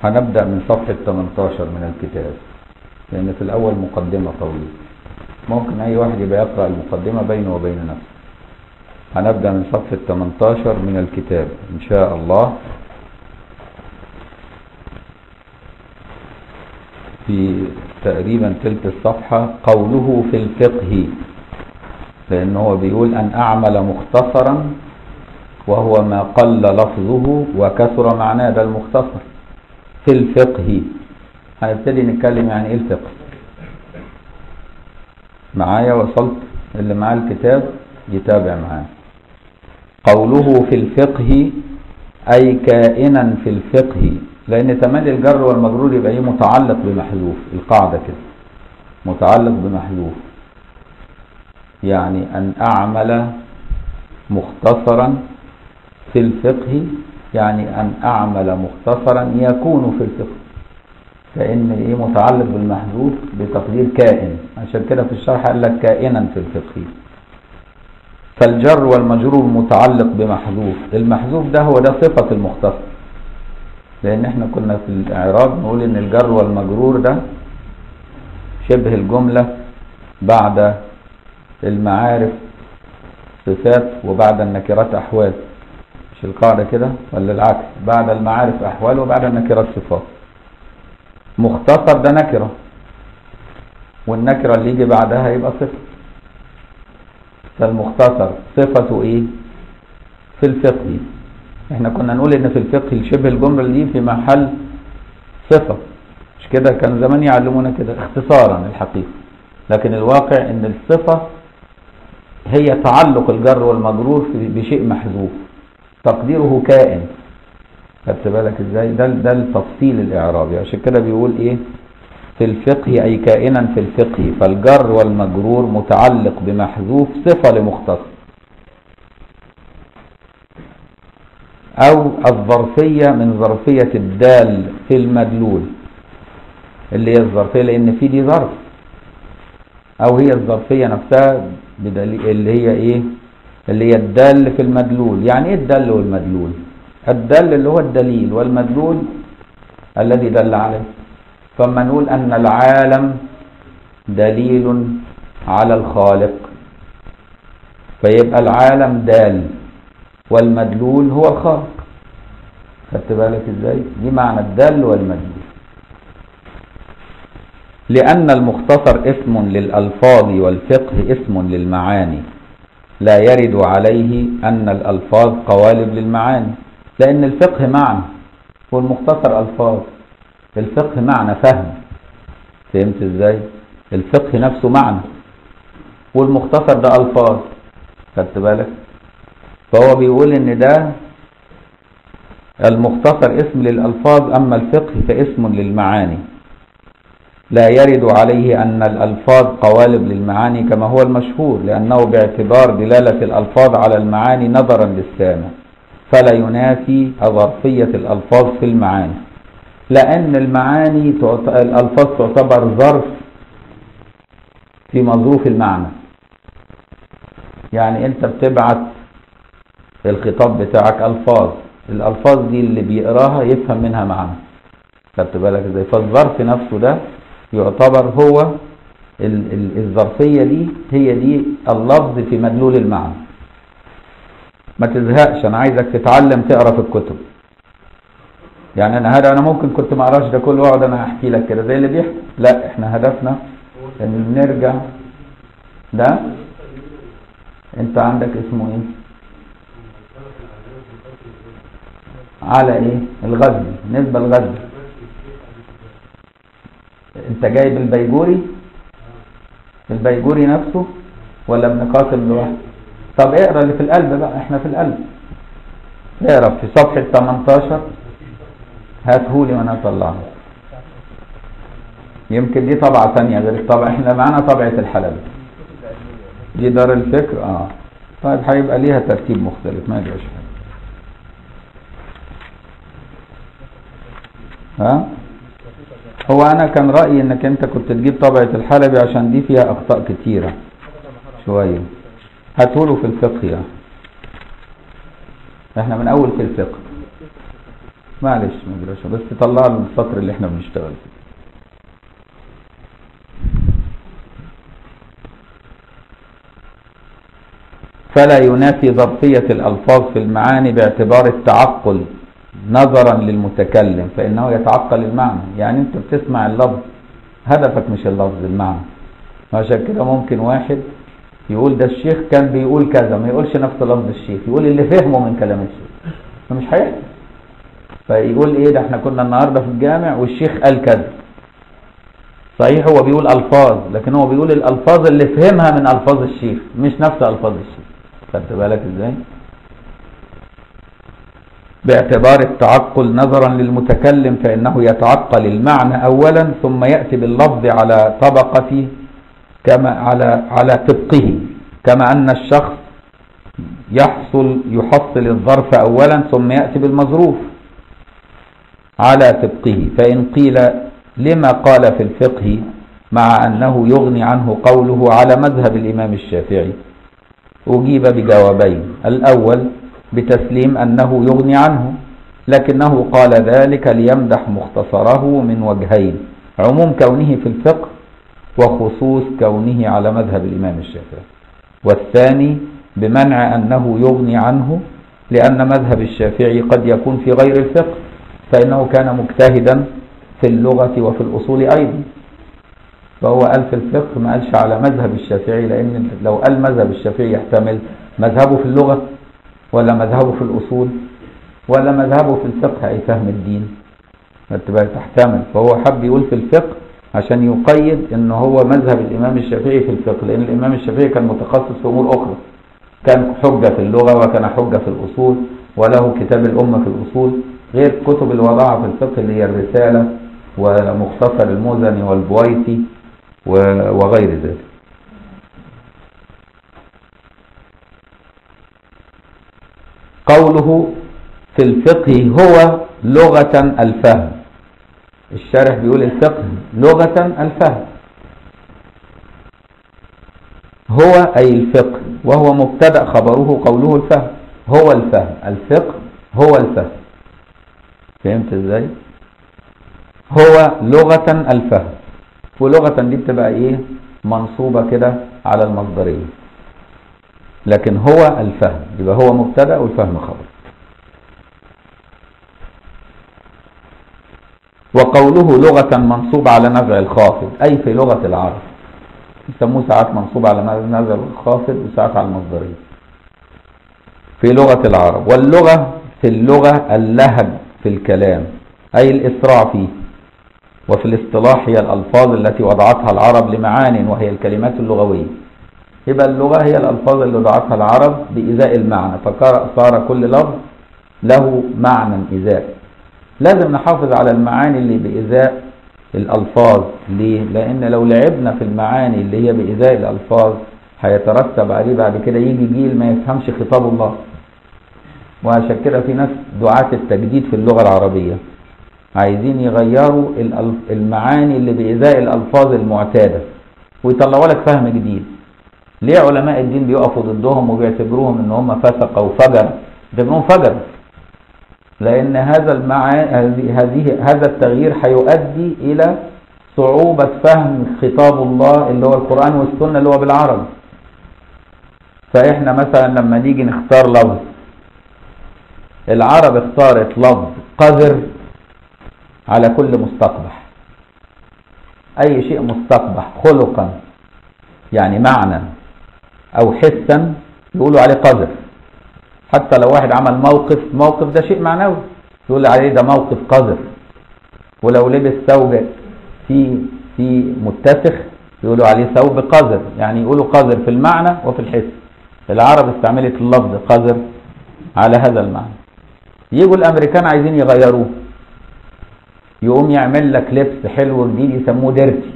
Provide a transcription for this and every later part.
هنبدأ من صفحة 18 من الكتاب لأن في الأول مقدمة طويلة ممكن أي واحد يبقى يقرأ المقدمة بينه وبين نفسه هنبدأ من صفحة 18 من الكتاب إن شاء الله في تقريبا تلك الصفحة قوله في الفقه لأنه هو بيقول أن أعمل مختصرا وهو ما قل لفظه وكثر معناه ده المختصر في الفقه هنبتدي نتكلم يعني ايه الفقه معايا وصلت اللي معاه الكتاب يتابع معاه قوله في الفقه أي كائنا في الفقه لأن تملي الجر والمجرور يبقى ايه متعلق بمحذوف القاعدة كده متعلق بمحذوف يعني أن أعمل مختصرا في الفقه يعني أن أعمل مختصرا يكون في الفقه كأن إيه متعلق بالمحذوف بتقدير كائن عشان كده في الشرح قال لك كائنا في الفقه فالجر والمجرور متعلق بمحذوف المحذوف ده هو ده صفة المختصر لأن احنا كنا في الإعراب نقول إن الجر والمجرور ده شبه الجملة بعد المعارف صفات وبعد النكرات أحوال مش القاعدة كده ولا العكس بعد المعارف أحوال وبعد النكرات صفات مختصر ده نكرة والنكرة اللي يجي بعدها يبقى صفة فالمختصر صفته ايه في الفقه احنا كنا نقول ان في الفقه شبه الجملة دي في محل صفة مش كده كان زمان يعلمونا كده اختصارا الحقيقة لكن الواقع ان الصفة هي تعلق الجر والمجرور بشيء محذوف تقديره كائن خدت بالك ازاي ده ده التفصيل الاعرابي عشان كده بيقول ايه في الفقه اي كائنا في الفقه فالجر والمجرور متعلق بمحذوف صفه لمختصر او الظرفيه من ظرفيه الدال في المدلول اللي هي الظرفيه لان في دي ظرف او هي الظرفيه نفسها بدليل اللي هي ايه اللي هي الدال في المدلول يعني ايه الدل والمدلول الدل اللي هو الدليل والمدلول الذي دل عليه فما نقول ان العالم دليل على الخالق فيبقى العالم دال والمدلول هو الخالق خدت بالك ازاي دي معنى الدل والمدلول لأن المختصر اسم للألفاظ والفقه اسم للمعاني لا يرد عليه أن الألفاظ قوالب للمعاني لأن الفقه معنى والمختصر ألفاظ الفقه معنى فهم فهمت ازاي الفقه نفسه معنى والمختصر ده ألفاظ خدت بالك فهو بيقول ان ده المختصر اسم للألفاظ أما الفقه فاسم للمعاني لا يرد عليه أن الألفاظ قوالب للمعاني كما هو المشهور لأنه باعتبار دلالة الألفاظ على المعاني نظرا للسامع فلا ينافي ظرفية الألفاظ في المعاني لأن المعاني الألفاظ تعتبر ظرف في مظروف المعنى يعني أنت بتبعت الخطاب بتاعك ألفاظ الألفاظ دي اللي بيقراها يفهم منها معنى خدت بالك ازاي فالظرف نفسه ده يعتبر هو الظرفية دي هي دي اللفظ في مدلول المعنى ما تزهقش انا عايزك تتعلم تقرا في الكتب يعني انا هذا انا ممكن كنت ما اقراش ده كله واقعد انا احكي لك كده زي اللي بيحكي لا احنا هدفنا ان نرجع ده انت عندك اسمه ايه على ايه الغزل نسبة الغزل انت جايب البيجوري البيجوري نفسه ولا ابن قاسم لوحده طب اقرا اللي في القلب بقى احنا في القلب اقرا في صفحة 18 هاتهولي وانا اطلعه يمكن دي طبعة ثانية غير الطبعة احنا معانا طبعة الحلبة دي دار الفكر اه طيب هيبقى ليها ترتيب مختلف ما يبقاش حاجة ها هو انا كان رأيي انك انت كنت تجيب طبعة الحلبي عشان دي فيها اخطاء كتيرة شوية هاتوله في الفقه يعني احنا من اول في الفقه معلش ما جراش بس طلع له السطر اللي احنا بنشتغل فيه فلا ينافي ظرفية الألفاظ في المعاني باعتبار التعقل نظرا للمتكلم فإنه يتعقل المعنى يعني أنت بتسمع اللفظ هدفك مش اللفظ المعنى عشان كده ممكن واحد يقول ده الشيخ كان بيقول كذا ما يقولش نفس لفظ الشيخ يقول اللي فهمه من كلام الشيخ فمش هيحصل فيقول ايه ده احنا كنا النهارده في الجامع والشيخ قال كذا صحيح هو بيقول الفاظ لكن هو بيقول الالفاظ اللي فهمها من الفاظ الشيخ مش نفس الفاظ الشيخ خدت بالك ازاي باعتبار التعقل نظرا للمتكلم فانه يتعقل المعنى اولا ثم ياتي باللفظ على طبقه كما على على طبقه كما ان الشخص يحصل يحصل الظرف اولا ثم ياتي بالمظروف على طبقه فان قيل لما قال في الفقه مع انه يغني عنه قوله على مذهب الامام الشافعي أجيب بجوابين الأول بتسليم أنه يغني عنه لكنه قال ذلك ليمدح مختصره من وجهين عموم كونه في الفقه وخصوص كونه على مذهب الإمام الشافعي والثاني بمنع أنه يغني عنه لأن مذهب الشافعي قد يكون في غير الفقه فإنه كان مجتهدا في اللغة وفي الأصول أيضا فهو قال في الفقه ما قالش على مذهب الشافعي لأن لو قال مذهب الشافعي يحتمل مذهبه في اللغة ولا مذهبه في الأصول ولا مذهبه في الفقه أي فهم الدين تبقى تحتمل فهو حب يقول في الفقه عشان يقيد ان هو مذهب الامام الشافعي في الفقه لان الامام الشافعي كان متخصص في امور اخرى كان حجة في اللغة وكان حجة في الاصول وله كتاب الامة في الاصول غير كتب الوضاعة في الفقه اللي هي الرسالة ومختصر المزني والبويتي وغير ذلك قوله في الفقه هو لغة الفهم الشارح بيقول الفقه لغة الفهم هو أي الفقه وهو مبتدأ خبره قوله الفهم هو الفهم الفقه هو الفهم فهمت ازاي هو لغة الفهم ولغة دي بتبقى ايه منصوبة كده على المصدرية لكن هو الفهم يبقى هو مبتدأ والفهم خبر وقوله لغة منصوب على نزع الخافض أي في لغة العرب يسموه ساعات منصوب على نزع الخافض وساعات على المصدرية في لغة العرب واللغة في اللغة اللهج في الكلام أي الإسراع فيه وفي الاصطلاح هي الألفاظ التي وضعتها العرب لمعان وهي الكلمات اللغوية يبقى اللغة هي الألفاظ اللي وضعتها العرب بإزاء المعنى فصار كل لفظ له معنى إزاء لازم نحافظ على المعاني اللي بإزاء الألفاظ ليه؟ لأن لو لعبنا في المعاني اللي هي بإزاء الألفاظ هيترتب عليه بعد كده يجي جيل ما يفهمش خطاب الله وعشان كده في ناس دعاة التجديد في اللغة العربية عايزين يغيروا المعاني اللي بإزاء الألفاظ المعتادة ويطلعوا لك فهم جديد ليه علماء الدين بيقفوا ضدهم وبيعتبروهم ان هم فسق او فجر بيعتبروهم فجر لان هذا المعا... هذه هذا التغيير هيؤدي الى صعوبة فهم خطاب الله اللي هو القرآن والسنة اللي هو بالعربي فاحنا مثلا لما نيجي نختار لفظ العرب اختارت لفظ قذر على كل مستقبح اي شيء مستقبح خلقا يعني معنى او حسا يقولوا عليه قذر حتى لو واحد عمل موقف موقف ده شيء معنوي يقول عليه ده موقف قذر ولو لبس ثوب في في متسخ يقولوا عليه ثوب قذر يعني يقولوا قذر في المعنى وفي الحس العرب استعملت اللفظ قذر على هذا المعنى يجوا الامريكان عايزين يغيروه يقوم يعمل لك لبس حلو جديد يسموه ديرتي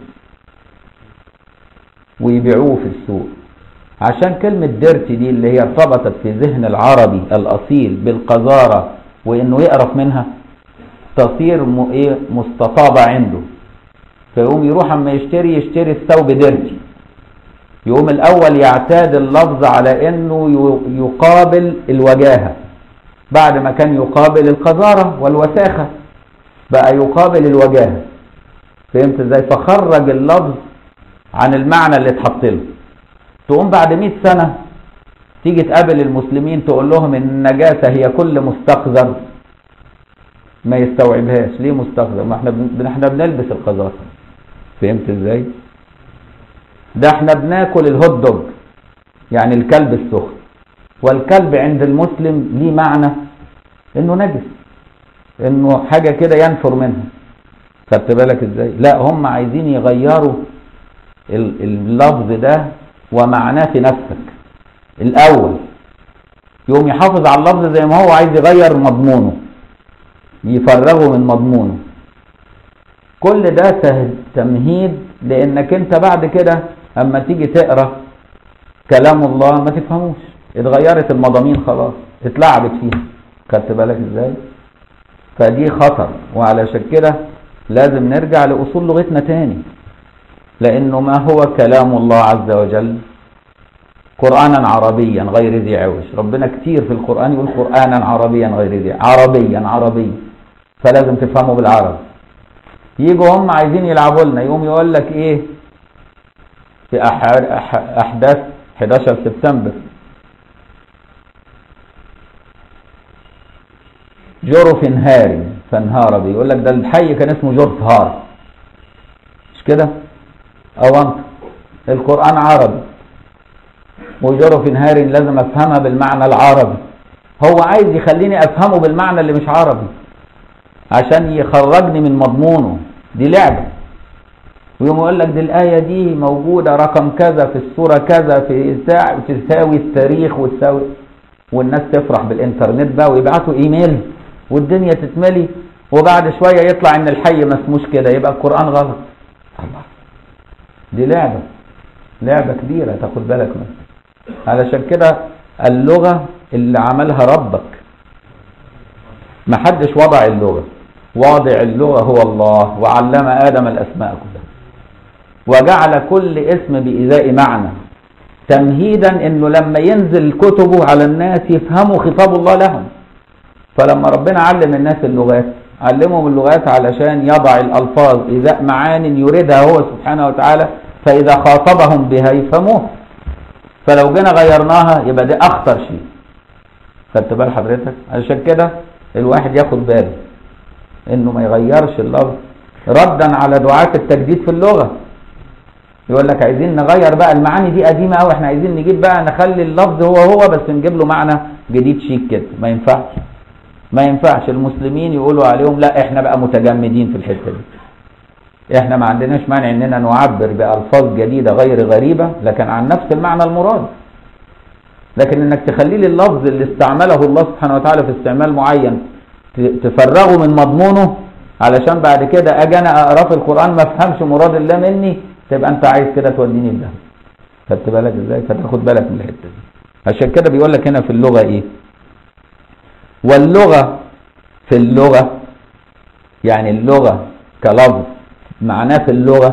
ويبيعوه في السوق عشان كلمة ديرتي دي اللي هي ارتبطت في ذهن العربي الأصيل بالقذارة وإنه يقرف منها تصير م... إيه مستطابة عنده فيقوم يروح أما يشتري يشتري الثوب ديرتي يقوم الأول يعتاد اللفظ على إنه ي... يقابل الوجاهة بعد ما كان يقابل القذارة والوساخة بقى يقابل الوجاهة فهمت ازاي فخرج اللفظ عن المعنى اللي اتحط له تقوم بعد 100 سنة تيجي تقابل المسلمين تقول لهم ان النجاسة هي كل مستقذر ما يستوعبهاش ليه مستقذر ما احنا بن... احنا بنلبس القذارة فهمت ازاي ده احنا بناكل الهوت دوج يعني الكلب السخن والكلب عند المسلم ليه معنى انه نجس انه حاجة كده ينفر منها خدت بالك ازاي لا هم عايزين يغيروا اللفظ ده ومعناه في نفسك الاول يقوم يحافظ على اللفظ زي ما هو عايز يغير مضمونه يفرغه من مضمونه كل ده تمهيد لانك انت بعد كده اما تيجي تقرا كلام الله ما تفهموش اتغيرت المضامين خلاص اتلعبت فيها خدت بالك ازاي فدي خطر وعلشان كده لازم نرجع لاصول لغتنا تاني لانه ما هو كلام الله عز وجل قرانا عربيا غير ذي عوج ربنا كتير في القران يقول قرانا عربيا غير ذي عربيا عربي فلازم تفهمه بالعربي يجوا هم عايزين يلعبوا لنا يقوم يقول لك ايه في احداث 11 سبتمبر جرف هاري فانهار بيه يقول لك ده الحي كان اسمه جرف هار مش كده او انت القرآن عربي وجرف هار لازم افهمها بالمعنى العربي هو عايز يخليني افهمه بالمعنى اللي مش عربي عشان يخرجني من مضمونه دي لعبة ويوم يقول لك دي الآية دي موجودة رقم كذا في السورة كذا في تساوي التاريخ وتساوي والناس تفرح بالانترنت بقى ويبعتوا ايميل والدنيا تتملي وبعد شوية يطلع ان الحي ما اسموش كده يبقى القرآن غلط الله دي لعبة لعبة كبيرة تاخد بالك منها علشان كده اللغة اللي عملها ربك ما حدش وضع اللغة واضع اللغة هو الله وعلم آدم الأسماء كلها وجعل كل اسم بإزاء معنى تمهيدا انه لما ينزل كتبه على الناس يفهموا خطاب الله لهم فلما ربنا علم الناس اللغات علمهم اللغات علشان يضع الألفاظ إذا معان يريدها هو سبحانه وتعالى فإذا خاطبهم بها يفهموه فلو جينا غيرناها يبقى دي أخطر شيء خدت بال حضرتك عشان كده الواحد ياخد باله انه ما يغيرش اللفظ ردا على دعاة التجديد في اللغة يقول لك عايزين نغير بقى المعاني دي قديمة قوي احنا عايزين نجيب بقى نخلي اللفظ هو هو بس نجيب له معنى جديد شيك كده ما ينفعش ما ينفعش المسلمين يقولوا عليهم لا احنا بقى متجمدين في الحتة دي احنا ما عندناش مانع اننا نعبر بألفاظ جديدة غير غريبة لكن عن نفس المعنى المراد لكن انك تخلي لي اللفظ اللي استعمله الله سبحانه وتعالى في استعمال معين تفرغه من مضمونه علشان بعد كده اجي انا اقرا في القران ما افهمش مراد الله مني تبقى انت عايز كده توديني في خدت بالك ازاي فتاخد بالك من الحته دي عشان كده بيقول لك هنا في اللغه ايه واللغه في اللغه يعني اللغه كلفظ معناه في اللغه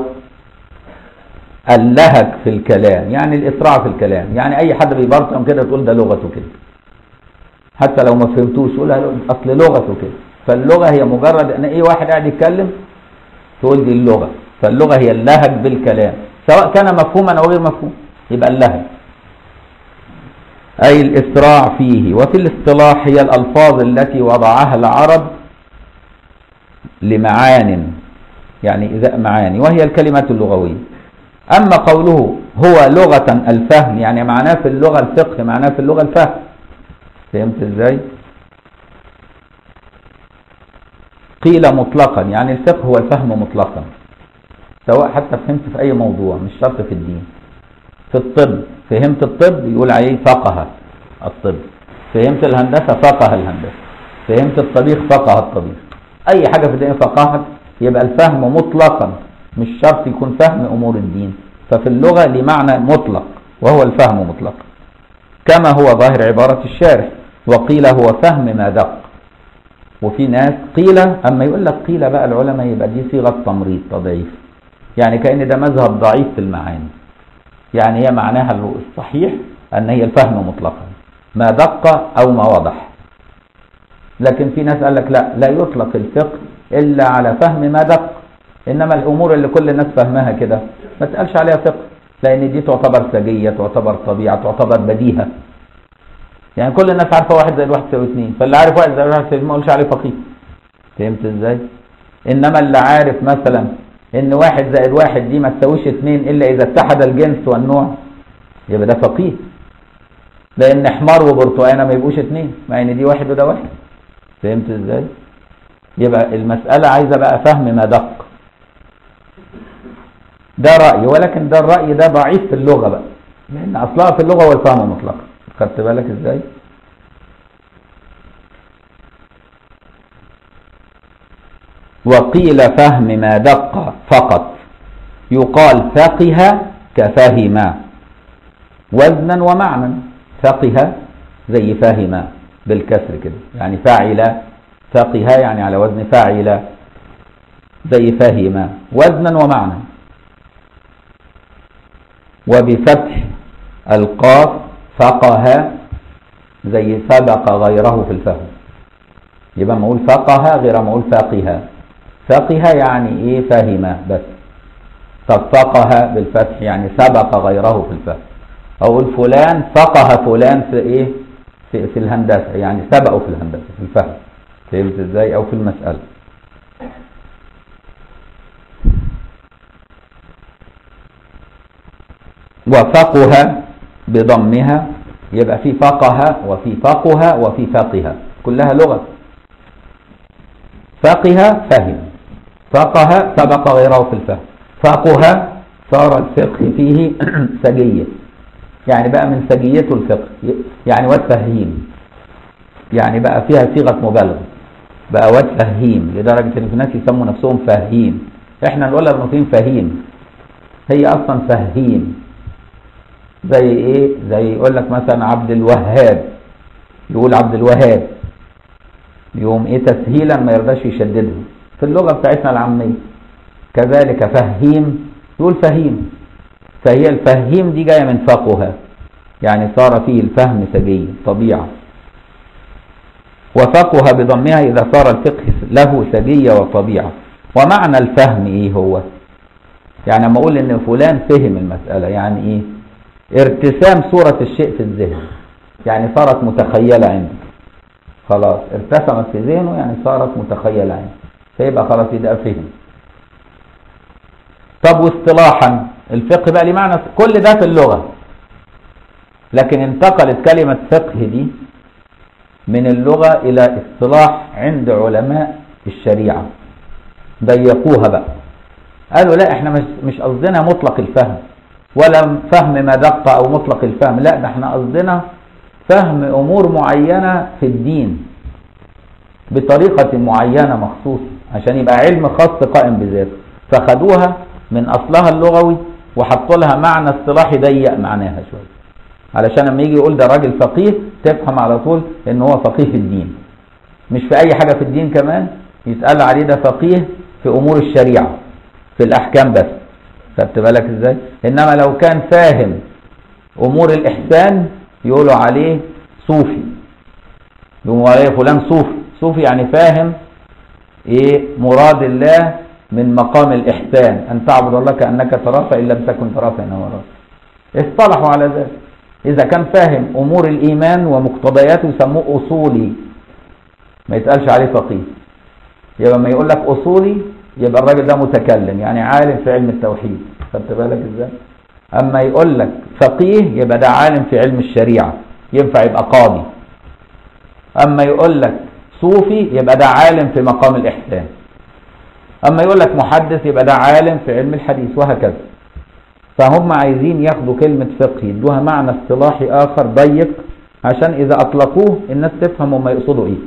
اللهج في الكلام يعني الاسراع في الكلام يعني اي حد بيبرطم كده تقول ده لغته كده حتى لو ما فهمتوش تقول اصل لغته كده فاللغه هي مجرد ان اي واحد قاعد يتكلم تقول دي اللغه فاللغه هي اللهج بالكلام سواء كان مفهوما او غير مفهوم يبقى اللهج اي الاسراع فيه وفي الاصطلاح هي الالفاظ التي وضعها العرب لمعان يعني اذا معاني وهي الكلمات اللغويه اما قوله هو لغه الفهم يعني معناه في اللغه الفقه معناه في اللغه الفهم فهمت ازاي قيل مطلقا يعني الفقه هو الفهم مطلقا سواء حتى فهمت في اي موضوع مش شرط في الدين في الطب فهمت الطب يقول عليه فقه الطب فهمت الهندسه فقه الهندسه فهمت الطبيخ فقه الطبيخ اي حاجه في الدين فقهت يبقى الفهم مطلقا مش شرط يكون فهم امور الدين ففي اللغه لمعنى مطلق وهو الفهم مطلقا كما هو ظاهر عبارة الشارح وقيل هو فهم ما دق وفي ناس قيل أما يقول لك قيل بقى العلماء يبقى دي صيغة تمريض تضعيف يعني كأن ده مذهب ضعيف في المعاني يعني هي معناها الصحيح أن هي الفهم مطلقا ما دق أو ما وضح لكن في ناس قال لك لا لا يطلق الفقه إلا على فهم ما دق إنما الأمور اللي كل الناس فهمها كده ما تقالش عليها فقه لأن دي تعتبر سجية تعتبر طبيعة تعتبر بديهة يعني كل الناس عارفة واحد زائد واحد يساوي اثنين فاللي عارف واحد زائد واحد يساوي ما يقولش عليه فقيه فهمت ازاي؟ إنما اللي عارف مثلا إن واحد زائد واحد دي ما تساويش اثنين إلا إذا اتحد الجنس والنوع يبقى ده فقيه لأن حمار وبرتقانة ما يبقوش اثنين مع إن دي واحد وده واحد فهمت ازاي؟ يبقى المسألة عايزة بقى فهم ما دق ده رأي ولكن ده الرأي ده ضعيف في اللغة بقى لأن أصلها في اللغة هو الفهم مطلقا خدت بالك ازاي؟ وقيل فهم ما دق فقط يقال فقه كفهم وزنا ومعنى فقه زي فهم بالكسر كده يعني فاعل فقه يعني على وزن فاعل زي فهم وزنا ومعنى وبفتح القاف فقه زي سبق غيره في الفهم يبقى ما اقول فقه غير ما اقول فقه فقه يعني ايه فهم بس طب فقه بالفتح يعني سبق غيره في الفهم اقول فلان فقه فلان في ايه في, في الهندسه يعني سبقه في الهندسه في الفهم فهمت ازاي او في المساله وفقه بضمها يبقى في فقه وفي فقه وفي فقه كلها لغة فقه فهم فقه سبق غيره في الفهم فقه صار الفقه فيه سجية يعني بقى من سجيته الفقه يعني واد فهيم يعني بقى فيها صيغة مبالغة بقى واد فهيم لدرجة ان في ناس يسموا نفسهم فهيم احنا نقول للمصريين فهيم هي اصلا فهيم زي ايه زي يقول لك مثلا عبد الوهاب يقول عبد الوهاب يقوم ايه تسهيلا ما يرضاش يشدده في اللغه بتاعتنا العاميه كذلك فهيم يقول فهيم فهي الفهيم دي جايه من فقه يعني صار فيه الفهم سجي طبيعه وفقه بضمها اذا صار الفقه له سجيه وطبيعه ومعنى الفهم ايه هو يعني لما اقول ان فلان فهم المساله يعني ايه ارتسام صورة الشيء في الذهن يعني صارت متخيلة عنده خلاص ارتسمت في ذهنه يعني صارت متخيلة عنده فيبقى خلاص يبقى فهم طب واصطلاحا الفقه بقى ليه معنى كل ده في اللغة لكن انتقلت كلمة فقه دي من اللغة إلى اصطلاح عند علماء الشريعة ضيقوها بقى قالوا لا احنا مش مش قصدنا مطلق الفهم ولا فهم ما دق او مطلق الفهم لا ده احنا قصدنا فهم امور معينه في الدين بطريقه معينه مخصوصه عشان يبقى علم خاص قائم بذاته فخدوها من اصلها اللغوي وحطوا لها معنى اصطلاحي ضيق معناها شويه علشان لما يجي يقول ده راجل فقيه تفهم على طول ان هو فقيه في الدين مش في اي حاجه في الدين كمان يتقال عليه ده فقيه في امور الشريعه في الاحكام بس خدت بالك ازاي انما لو كان فاهم امور الاحسان يقولوا عليه صوفي يقولوا عليه فلان صوفي صوفي يعني فاهم ايه مراد الله من مقام الاحسان ان تعبد الله كانك تراه فان لم تكن تراه فانه يراك اصطلحوا على ذلك اذا كان فاهم امور الايمان ومقتضياته يسموه اصولي ما يتقالش عليه فقيه يبقى ما يقول لك اصولي يبقى الراجل ده متكلم يعني عالم في علم التوحيد خدت بالك ازاي اما يقول لك فقيه يبقى ده عالم في علم الشريعه ينفع يبقى قاضي اما يقول لك صوفي يبقى ده عالم في مقام الاحسان اما يقول لك محدث يبقى ده عالم في علم الحديث وهكذا فهم عايزين ياخدوا كلمة فقه يدوها معنى اصطلاحي آخر ضيق عشان إذا أطلقوه الناس تفهم هم يقصدوا إيه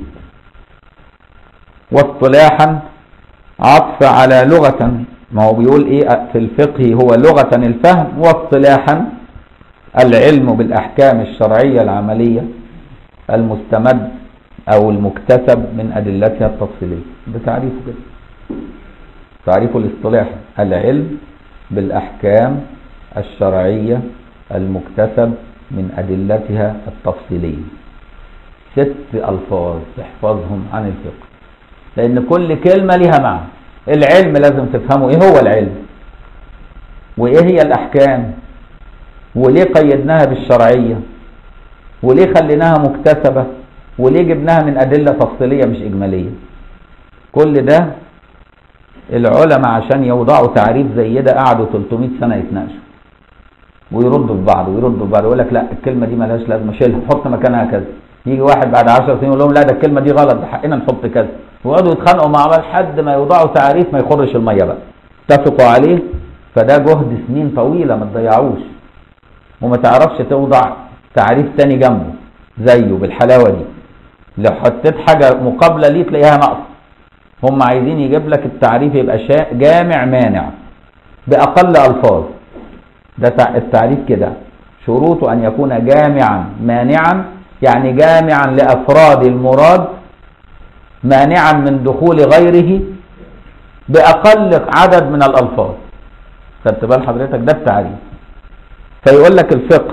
واصطلاحا عطف على لغة ما هو بيقول ايه في الفقه هو لغة الفهم واصطلاحا العلم بالأحكام الشرعية العملية المستمد أو المكتسب من أدلتها التفصيلية ده تعريفه كده تعريف الاصطلاح العلم بالأحكام الشرعية المكتسب من أدلتها التفصيلية ست ألفاظ تحفظهم عن الفقه لأن كل كلمة لها معنى العلم لازم تفهمه إيه هو العلم وإيه هي الأحكام وليه قيدناها بالشرعية وليه خليناها مكتسبة وليه جبناها من أدلة تفصيلية مش إجمالية كل ده العلماء عشان يوضعوا تعريف زي ده قعدوا 300 سنة يتناقشوا ويردوا في بعض ويردوا في بعض يقول لك لا الكلمة دي مالهاش لازمة شيلها حط مكانها كذا يجي واحد بعد 10 سنين يقول لهم لا ده الكلمة دي غلط ده حقنا نحط كذا ويقعدوا يتخانقوا مع بعض لحد ما يوضعوا تعريف ما يخرش المية بقى اتفقوا عليه فده جهد سنين طويلة ما تضيعوش وما تعرفش توضع تعريف تاني جنبه زيه بالحلاوة دي لو حطيت حاجة مقابلة ليه تلاقيها ناقصة هم عايزين يجيب لك التعريف يبقى شا... جامع مانع بأقل ألفاظ ده تع- التعريف كده شروطه أن يكون جامعا مانعا يعني جامعا لأفراد المراد مانعا من دخول غيره بأقل عدد من الألفاظ خدت بال حضرتك ده التعريف فيقول لك الفقه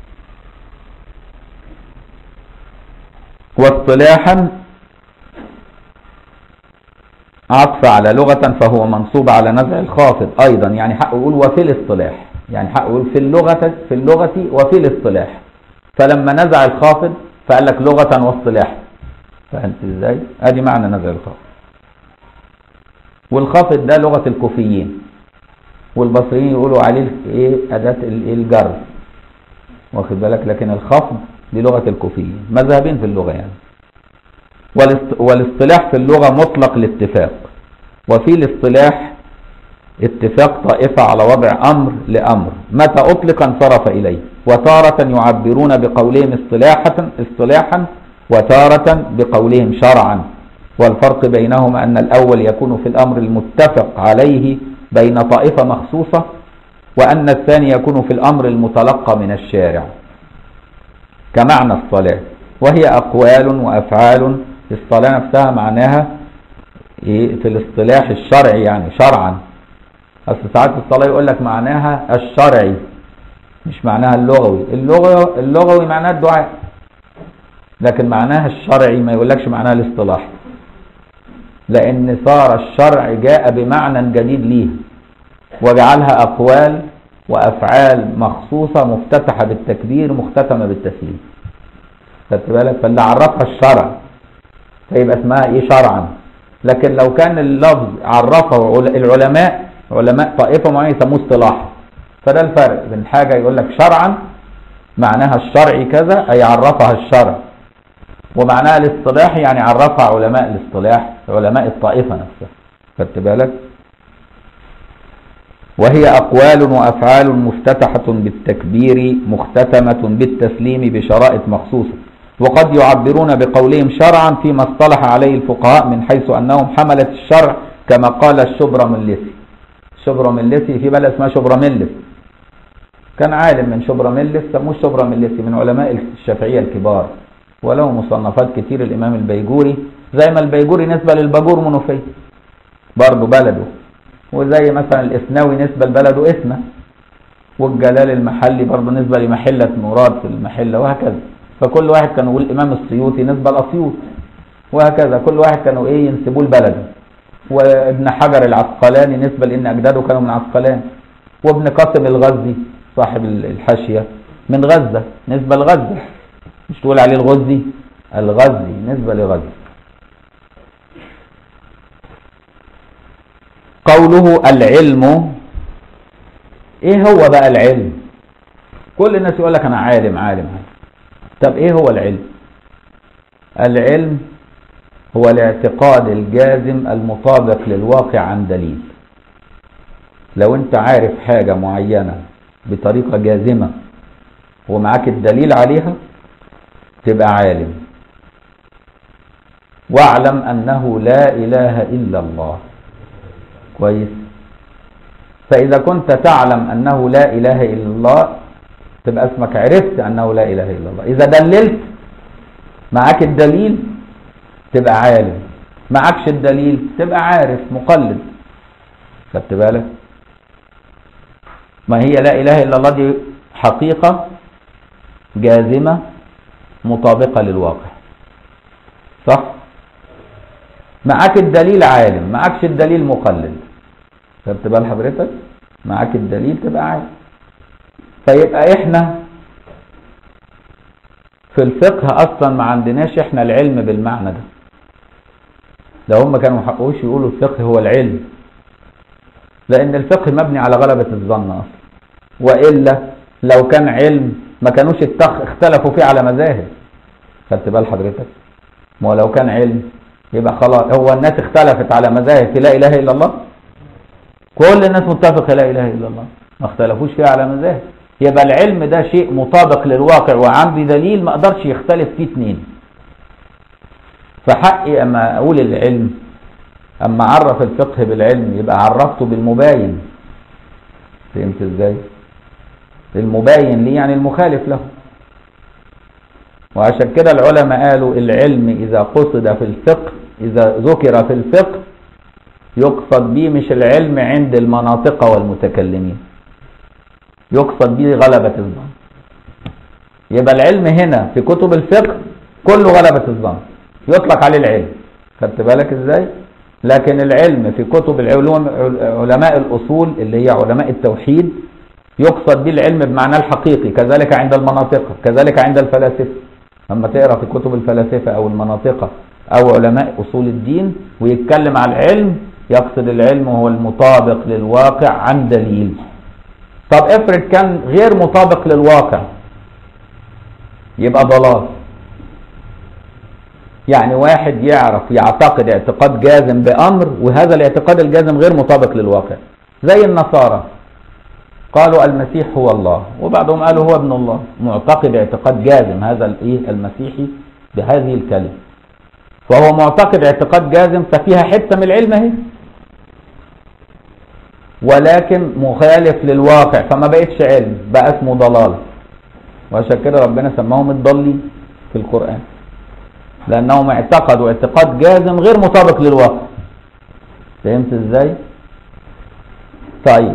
واصطلاحا عطف على لغة فهو منصوب على نزع الخافض أيضا يعني حقه يقول وفي الاصطلاح يعني حقه يقول في اللغة في اللغة وفي الاصطلاح فلما نزع الخافض فقال لك لغة واصطلاح فهمت ازاي؟ ادي معنى نزع الخافض والخافض ده لغة الكوفيين والبصريين يقولوا عليه ايه أداة ال- الجر واخد بالك لكن الخفض دي لغة الكوفيين مذهبين في اللغة يعني والاست- والاصطلاح في اللغة مطلق الاتفاق وفي الاصطلاح اتفاق طائفة على وضع أمر لأمر متى أطلق انصرف إليه وتارة يعبرون بقولهم اصطلاحا اصطلاحا وتارة بقولهم شرعا والفرق بينهما أن الأول يكون في الأمر المتفق عليه بين طائفة مخصوصة وأن الثاني يكون في الأمر المتلقى من الشارع كمعنى الصلاة وهي أقوال وأفعال الصلاة نفسها معناها إيه في الاصطلاح الشرعي يعني شرعا أصل ساعات الصلاة يقول لك معناها الشرعي مش معناها اللغوي اللغة اللغوي معناها الدعاء لكن معناها الشرعي ما يقولكش معناها الاصطلاح لأن صار الشرع جاء بمعنى جديد ليه وجعلها أقوال وأفعال مخصوصة مفتتحة بالتكبير مختتمة بالتسليم خدت بالك فاللي عرفها الشرع فيبقى اسمها ايه شرعا لكن لو كان اللفظ عرفه عل- العلماء علماء طائفة معينة يسموه اصطلاح فده الفرق بين حاجة يقول لك شرعا معناها الشرعي كذا أي عرفها الشرع ومعناها الاصطلاح يعني عرفها علماء الاصطلاح علماء الطائفة نفسها خدت بالك وهي أقوال وأفعال مفتتحة بالتكبير مختتمة بالتسليم بشرائط مخصوصة وقد يعبرون بقولهم شرعا فيما اصطلح عليه الفقهاء من حيث أنهم حملة الشرع كما قال الشبرملسي الشبرملسي في بلد اسمها شبرملس كان عالم من شبرملس سموه الشبرملسي من علماء الشافعية الكبار وله مصنفات كتير الإمام البيجوري زي ما البيجوري نسبة للباجور منوفية برضه بلده وزي مثلا الإسناوي نسبة لبلده إسنا والجلال المحلي برضه نسبة لمحلة مراد في المحلة وهكذا فكل واحد كان يقول الإمام السيوطي نسبة لأسيوط وهكذا كل واحد كانوا إيه ينسبوه لبلده وابن حجر العسقلاني نسبة لأن أجداده كانوا من عسقلان وابن قاسم الغزي صاحب الحاشية من غزة نسبة لغزة مش تقول عليه الغزي الغزي نسبة لغزة قوله العلم ايه هو بقى العلم كل الناس يقول لك انا عالم عالم عالم طب ايه هو العلم العلم هو الاعتقاد الجازم المطابق للواقع عن دليل لو انت عارف حاجة معينة بطريقة جازمة ومعاك الدليل عليها تبقى عالم واعلم انه لا اله الا الله كويس فاذا كنت تعلم انه لا اله الا الله تبقى اسمك عرفت انه لا اله الا الله اذا دللت معاك الدليل تبقى عالم معكش الدليل تبقى عارف مقلد خدت بالك ما هي لا اله الا الله دي حقيقة جازمة مطابقة للواقع صح معاك الدليل عالم معكش الدليل مقلد خدت بال حضرتك معاك الدليل تبقى عالم فيبقى احنا في الفقه اصلا ما عندناش احنا العلم بالمعنى ده لو هم كانوا محقوش يقولوا الفقه هو العلم لان الفقه مبني على غلبة الظن اصلا والا لو كان علم ما كانوش اتخ اختلفوا فيه على مذاهب خدت بال حضرتك ما هو لو كان علم يبقى خلاص هو الناس اختلفت على مذاهب في لا اله الا الله كل الناس متفقه لا اله الا الله ما اختلفوش فيها على مذاهب يبقى العلم ده شيء مطابق للواقع وعندي دليل ما اقدرش يختلف فيه اتنين فحقي اما اقول العلم اما اعرف الفقه بالعلم يبقى عرفته بالمباين فهمت ازاي المباين ليه يعني المخالف له وعشان كده العلماء قالوا العلم اذا قصد في الفقه اذا ذكر في الفقه يقصد به مش العلم عند المناطق والمتكلمين يقصد به غلبة الظن يبقى العلم هنا في كتب الفقه كله غلبة الظن يطلق عليه العلم خدت بالك ازاي لكن العلم في كتب العلوم علماء الاصول اللي هي علماء التوحيد يقصد به العلم بمعناه الحقيقي كذلك عند المناطق كذلك عند الفلاسفه لما تقرا في كتب الفلاسفه او المناطق او علماء اصول الدين ويتكلم على العلم يقصد العلم هو المطابق للواقع عن دليل طب افرض كان غير مطابق للواقع يبقى ضلال يعني واحد يعرف يعتقد اعتقاد جازم بأمر وهذا الاعتقاد الجازم غير مطابق للواقع زي النصارى قالوا المسيح هو الله وبعضهم قالوا هو ابن الله معتقد اعتقاد جازم هذا الايه المسيحي بهذه الكلمة فهو معتقد اعتقاد جازم ففيها حتة من العلم اهي ولكن مخالف للواقع فما بقتش علم بقى اسمه ضلال وعشان كده ربنا سماهم الضالين في القرآن لأنهم اعتقدوا اعتقاد جازم غير مطابق للواقع فهمت ازاي؟ طيب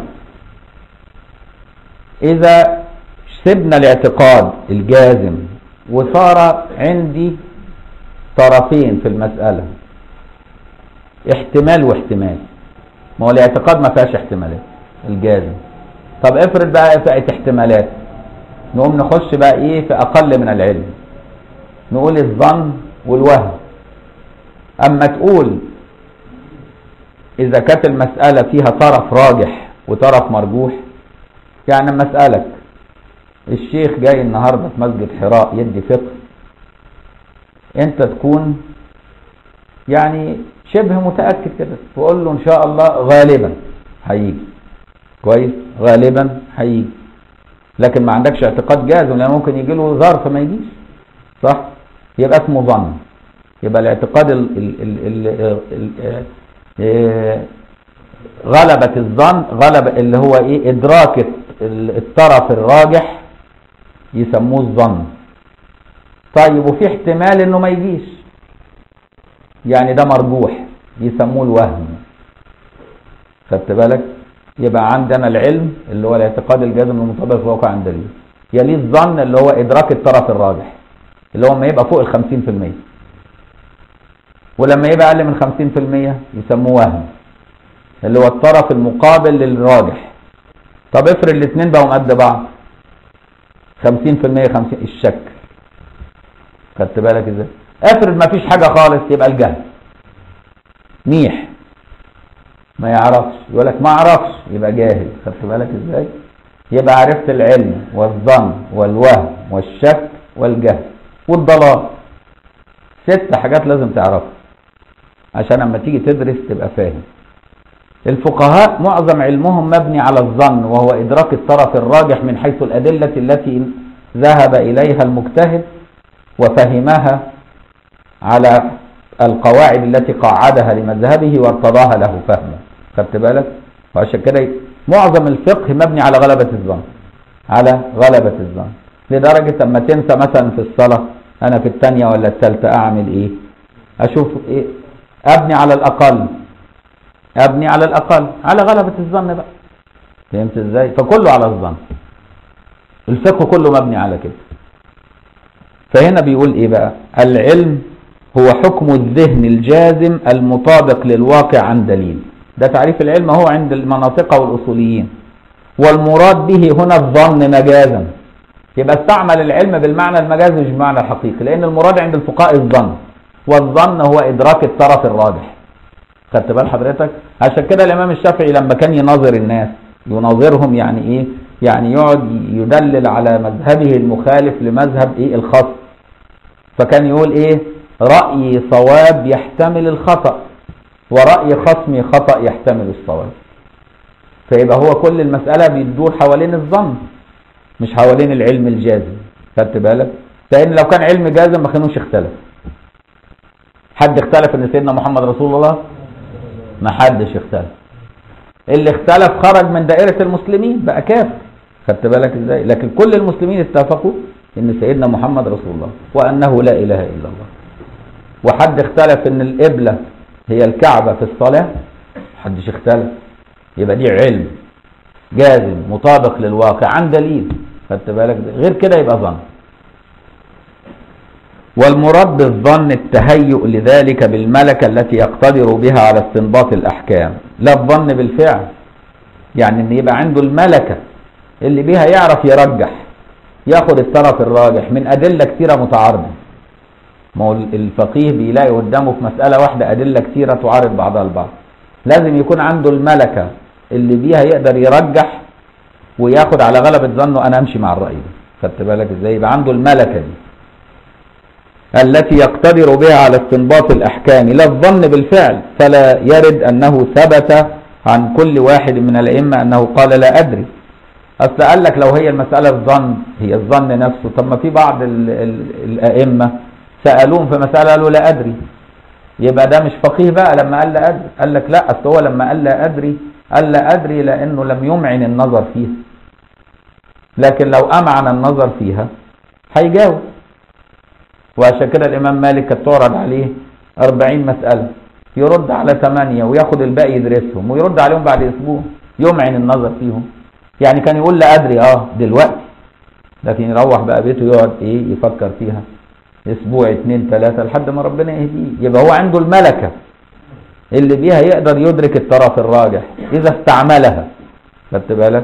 إذا سبنا الاعتقاد الجازم وصار عندي طرفين في المسألة احتمال واحتمال ما هو الاعتقاد ما فيهاش احتمالات الجازم طب افرض بقى بقت احتمالات نقوم نخش بقى ايه في اقل من العلم نقول الظن والوهم اما تقول اذا كانت المسألة فيها طرف راجح وطرف مرجوح يعني اما اسألك الشيخ جاي النهاردة في مسجد حراء يدي فقه انت تكون يعني شبه متأكد كده تقول له ان شاء الله غالبا هيجي كويس غالبا هيجي لكن ما عندكش اعتقاد جازم لان ممكن يجي له ظرف ما يجيش صح يبقى اسمه ظن يبقى الاعتقاد ال ال ال ال ال غلبة الظن غلبة اللي هو ايه ادراك الطرف الراجح يسموه الظن طيب وفي احتمال انه ما يجيش يعني ده مرجوح يسموه الوهم خدت بالك يبقى عندنا العلم اللي هو الاعتقاد الجازم المطابق للواقع عن دليل يليه الظن اللي هو ادراك الطرف الراجح اللي هو ما يبقى فوق ال 50% ولما يبقى اقل من 50% يسموه وهم اللي هو الطرف المقابل للراجح طب افرض الاثنين بقوا قد بعض 50% 50 الشك خدت بالك ازاي افرض ما فيش حاجة خالص يبقى الجهل ميح ما يعرفش يقول لك ما اعرفش يبقى جاهل خدت بالك ازاي يبقى عرفت العلم والظن والوهم والشك والجهل والضلال ست حاجات لازم تعرفها عشان اما تيجي تدرس تبقى فاهم الفقهاء معظم علمهم مبني على الظن وهو إدراك الطرف الراجح من حيث الأدلة التي ذهب إليها المجتهد وفهمها على القواعد التي قاعدها لمذهبه وارتضاها له فهما خدت بالك وعشان كده معظم الفقه مبني على غلبة الظن على غلبة الظن لدرجة اما تنسى مثلا في الصلاة انا في الثانية ولا الثالثة اعمل ايه اشوف ايه ابني على الاقل ابني على الاقل على غلبة الظن بقى فهمت ازاي فكله على الظن الفقه كله مبني على كده فهنا بيقول ايه بقى العلم هو حكم الذهن الجازم المطابق للواقع عن دليل ده تعريف العلم هو عند المناطق والأصوليين والمراد به هنا الظن مجازا يبقى استعمل العلم بالمعنى المجازي مش بالمعنى الحقيقي لأن المراد عند الفقهاء الظن والظن هو إدراك الطرف الراجح خدت بال حضرتك عشان كده الإمام الشافعي لما كان يناظر الناس يناظرهم يعني إيه يعني يقعد يدلل على مذهبه المخالف لمذهب إيه الخاص فكان يقول إيه رأيي صواب يحتمل الخطأ ورأي خصمي خطأ يحتمل الصواب فيبقى هو كل المسألة بتدور حوالين الظن مش حوالين العلم الجازم خدت بالك لأن لو كان علم جازم ما كانوش اختلف حد اختلف ان سيدنا محمد رسول الله ما حدش اختلف اللي اختلف خرج من دائرة المسلمين بقى كافر خدت بالك ازاي لكن كل المسلمين اتفقوا ان سيدنا محمد رسول الله وانه لا اله الا الله وحد اختلف ان القبلة هي الكعبة في الصلاة محدش اختلف يبقى دي علم جازم مطابق للواقع عن دليل خدت بالك غير كده يبقى ظن والمراد بالظن التهيؤ لذلك بالملكة التي يقتدر بها على استنباط الأحكام لا الظن بالفعل يعني ان يبقى عنده الملكة اللي بيها يعرف يرجح ياخد الطرف الراجح من أدلة كثيرة متعارضة ما هو الفقيه بيلاقي قدامه في مسألة واحدة أدلة كثيرة تعارض بعضها البعض لازم يكون عنده الملكة اللي بيها يقدر يرجح وياخد على غلبة ظنه أنا أمشي مع الرأي ده خدت بالك إزاي يبقى عنده الملكة دي التي يقتدر بها على استنباط الأحكام لا الظن بالفعل فلا يرد أنه ثبت عن كل واحد من الأئمة أنه قال لا أدري أصل قال لك لو هي المسألة الظن هي الظن نفسه طب ما في بعض ال ال الأئمة سألوهم في مسألة قالوا لا أدري يبقى ده مش فقيه بقى لما قال لا أدري قال لك لا أصل هو لما قال لا أدري قال لا أدري لأنه لم يمعن النظر فيها لكن لو أمعن النظر فيها هيجاوب وعشان كده الإمام مالك كانت تعرض عليه 40 مسألة يرد على ثمانية وياخد الباقي يدرسهم ويرد عليهم بعد أسبوع يمعن النظر فيهم يعني كان يقول لا أدري أه دلوقتي لكن يروح بقى بيته يقعد إيه يفكر فيها أسبوع اتنين تلاتة لحد ما ربنا يهديه يبقى هو عنده الملكة اللي بيها يقدر يدرك الطرف الراجح إذا استعملها خدت بالك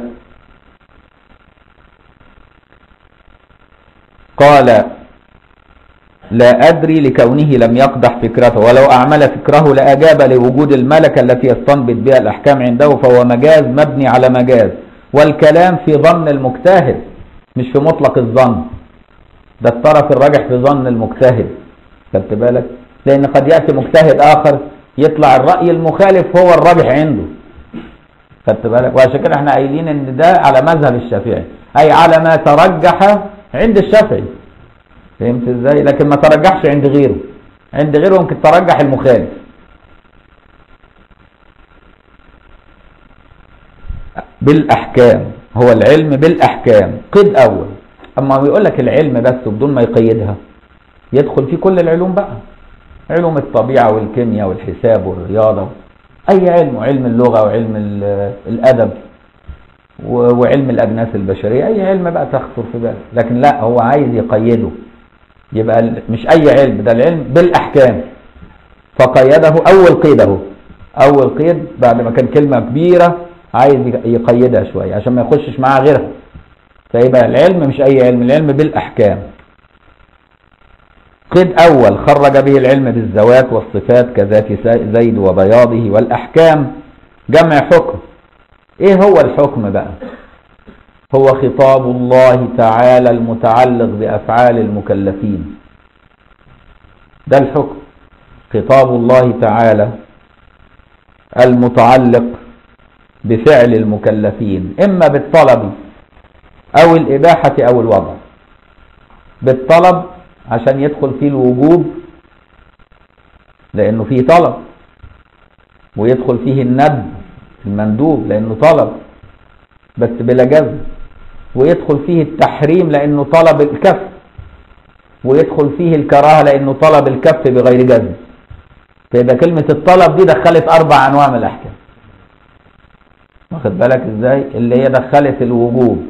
قال لا أدري لكونه لم يقدح فكرته ولو أعمل فكره لأجاب لوجود الملكة التي يستنبط بها الأحكام عنده فهو مجاز مبني على مجاز والكلام في ظن المجتهد مش في مطلق الظن ده الطرف الراجح في ظن المجتهد خدت بالك لأن قد يأتي مجتهد آخر يطلع الرأي المخالف هو الراجح عنده خدت بالك وعشان كده احنا قايلين ان ده على مذهب الشافعي اي على ما ترجح عند الشافعي فهمت ازاي لكن ما ترجحش عند غيره عند غيره ممكن ترجح المخالف بالاحكام هو العلم بالاحكام قد اول اما بيقول لك العلم بس بدون ما يقيدها يدخل في كل العلوم بقى علوم الطبيعه والكيمياء والحساب والرياضه اي علم وعلم اللغه وعلم الادب وعلم الاجناس البشريه اي علم بقى تخطر في بالك لكن لا هو عايز يقيده يبقى مش اي علم ده العلم بالاحكام فقيده اول قيد اهو اول قيد بعد ما كان كلمه كبيره عايز يقيدها شويه عشان ما يخشش معاها غيرها فيبقى العلم مش اي علم العلم بالاحكام قيد اول خرج به العلم بالذوات والصفات كذات زيد وبياضه والاحكام جمع حكم ايه هو الحكم بقى هو خطاب الله تعالى المتعلق بأفعال المكلفين ده الحكم خطاب الله تعالى المتعلق بفعل المكلفين إما بالطلب أو الإباحة أو الوضع بالطلب عشان يدخل فيه الوجوب لأنه فيه طلب ويدخل فيه الندب المندوب لأنه طلب بس بلا جزم ويدخل فيه التحريم لأنه طلب الكف ويدخل فيه الكراهة لأنه طلب الكف بغير جزم فيبقى كلمة الطلب دي دخلت أربع أنواع من الأحكام واخد بالك إزاي اللي هي دخلت الوجوب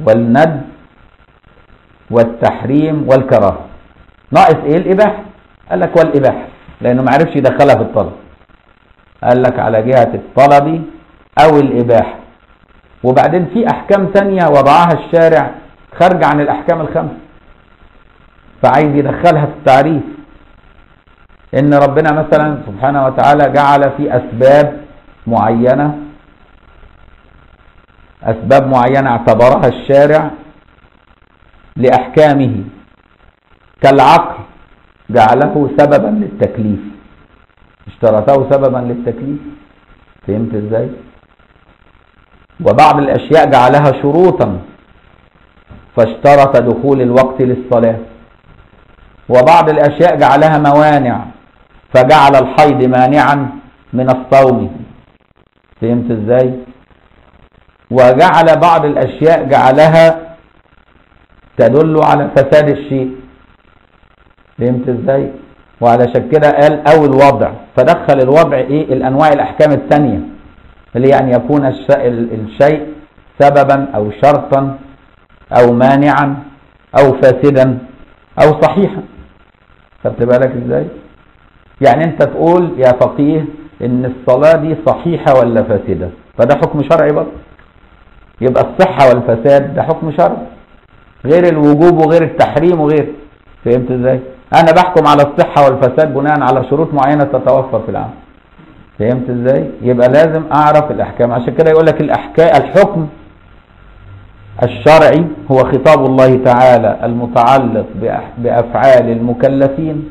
والند والتحريم والكراهة ناقص إيه الإباحة قال لك والإباحة لأنه ما عرفش يدخلها في الطلب قال لك على جهة الطلب أو الإباحة وبعدين في أحكام تانية وضعها الشارع خارجة عن الأحكام الخمسة فعايز يدخلها في التعريف إن ربنا مثلا سبحانه وتعالى جعل في أسباب معينة أسباب معينة اعتبرها الشارع لأحكامه كالعقل جعله سببا للتكليف اشترطه سببا للتكليف فهمت ازاي وبعض الاشياء جعلها شروطا فاشترط دخول الوقت للصلاة وبعض الاشياء جعلها موانع فجعل الحيض مانعا من الصوم فهمت ازاي وجعل بعض الاشياء جعلها تدل على فساد الشيء فهمت ازاي وعلشان كده قال او الوضع فدخل الوضع ايه الانواع الاحكام الثانيه اللي يعني يكون الشيء سببا او شرطا او مانعا او فاسدا او صحيحا خدت بالك ازاي يعني انت تقول يا فقيه ان الصلاه دي صحيحه ولا فاسده فده حكم شرعي برضه يبقى الصحه والفساد ده حكم شرعي غير الوجوب وغير التحريم وغير فهمت ازاي انا بحكم على الصحة والفساد بناء على شروط معينة تتوفر في العمل فهمت ازاي يبقى لازم اعرف الاحكام عشان كده يقول لك الاحكام الحكم الشرعي هو خطاب الله تعالى المتعلق بافعال المكلفين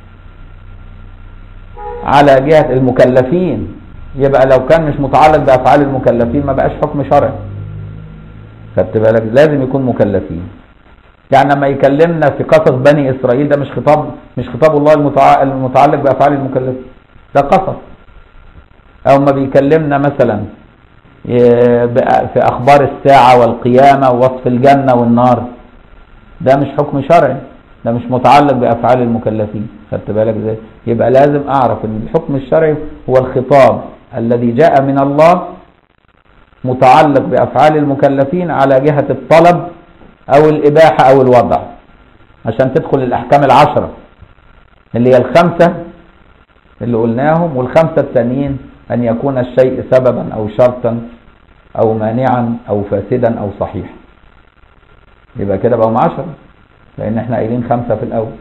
على جهة المكلفين يبقى لو كان مش متعلق بافعال المكلفين ما بقاش حكم شرعي خدت بالك لازم يكون مكلفين يعني لما يكلمنا في قصص بني اسرائيل ده مش خطاب مش خطاب الله المتعلق بافعال المكلفين ده قصص او ما بيكلمنا مثلا في اخبار الساعه والقيامه ووصف الجنه والنار ده مش حكم شرعي ده مش متعلق بافعال المكلفين خدت بالك ازاي يبقى لازم اعرف ان الحكم الشرعي هو الخطاب الذي جاء من الله متعلق بافعال المكلفين على جهه الطلب او الاباحة او الوضع عشان تدخل الاحكام العشرة اللي هي الخمسة اللي قلناهم والخمسة التانيين ان يكون الشيء سببا او شرطا او مانعا او فاسدا او صحيحا يبقى كده بقوا عشرة لان احنا قايلين خمسة في الاول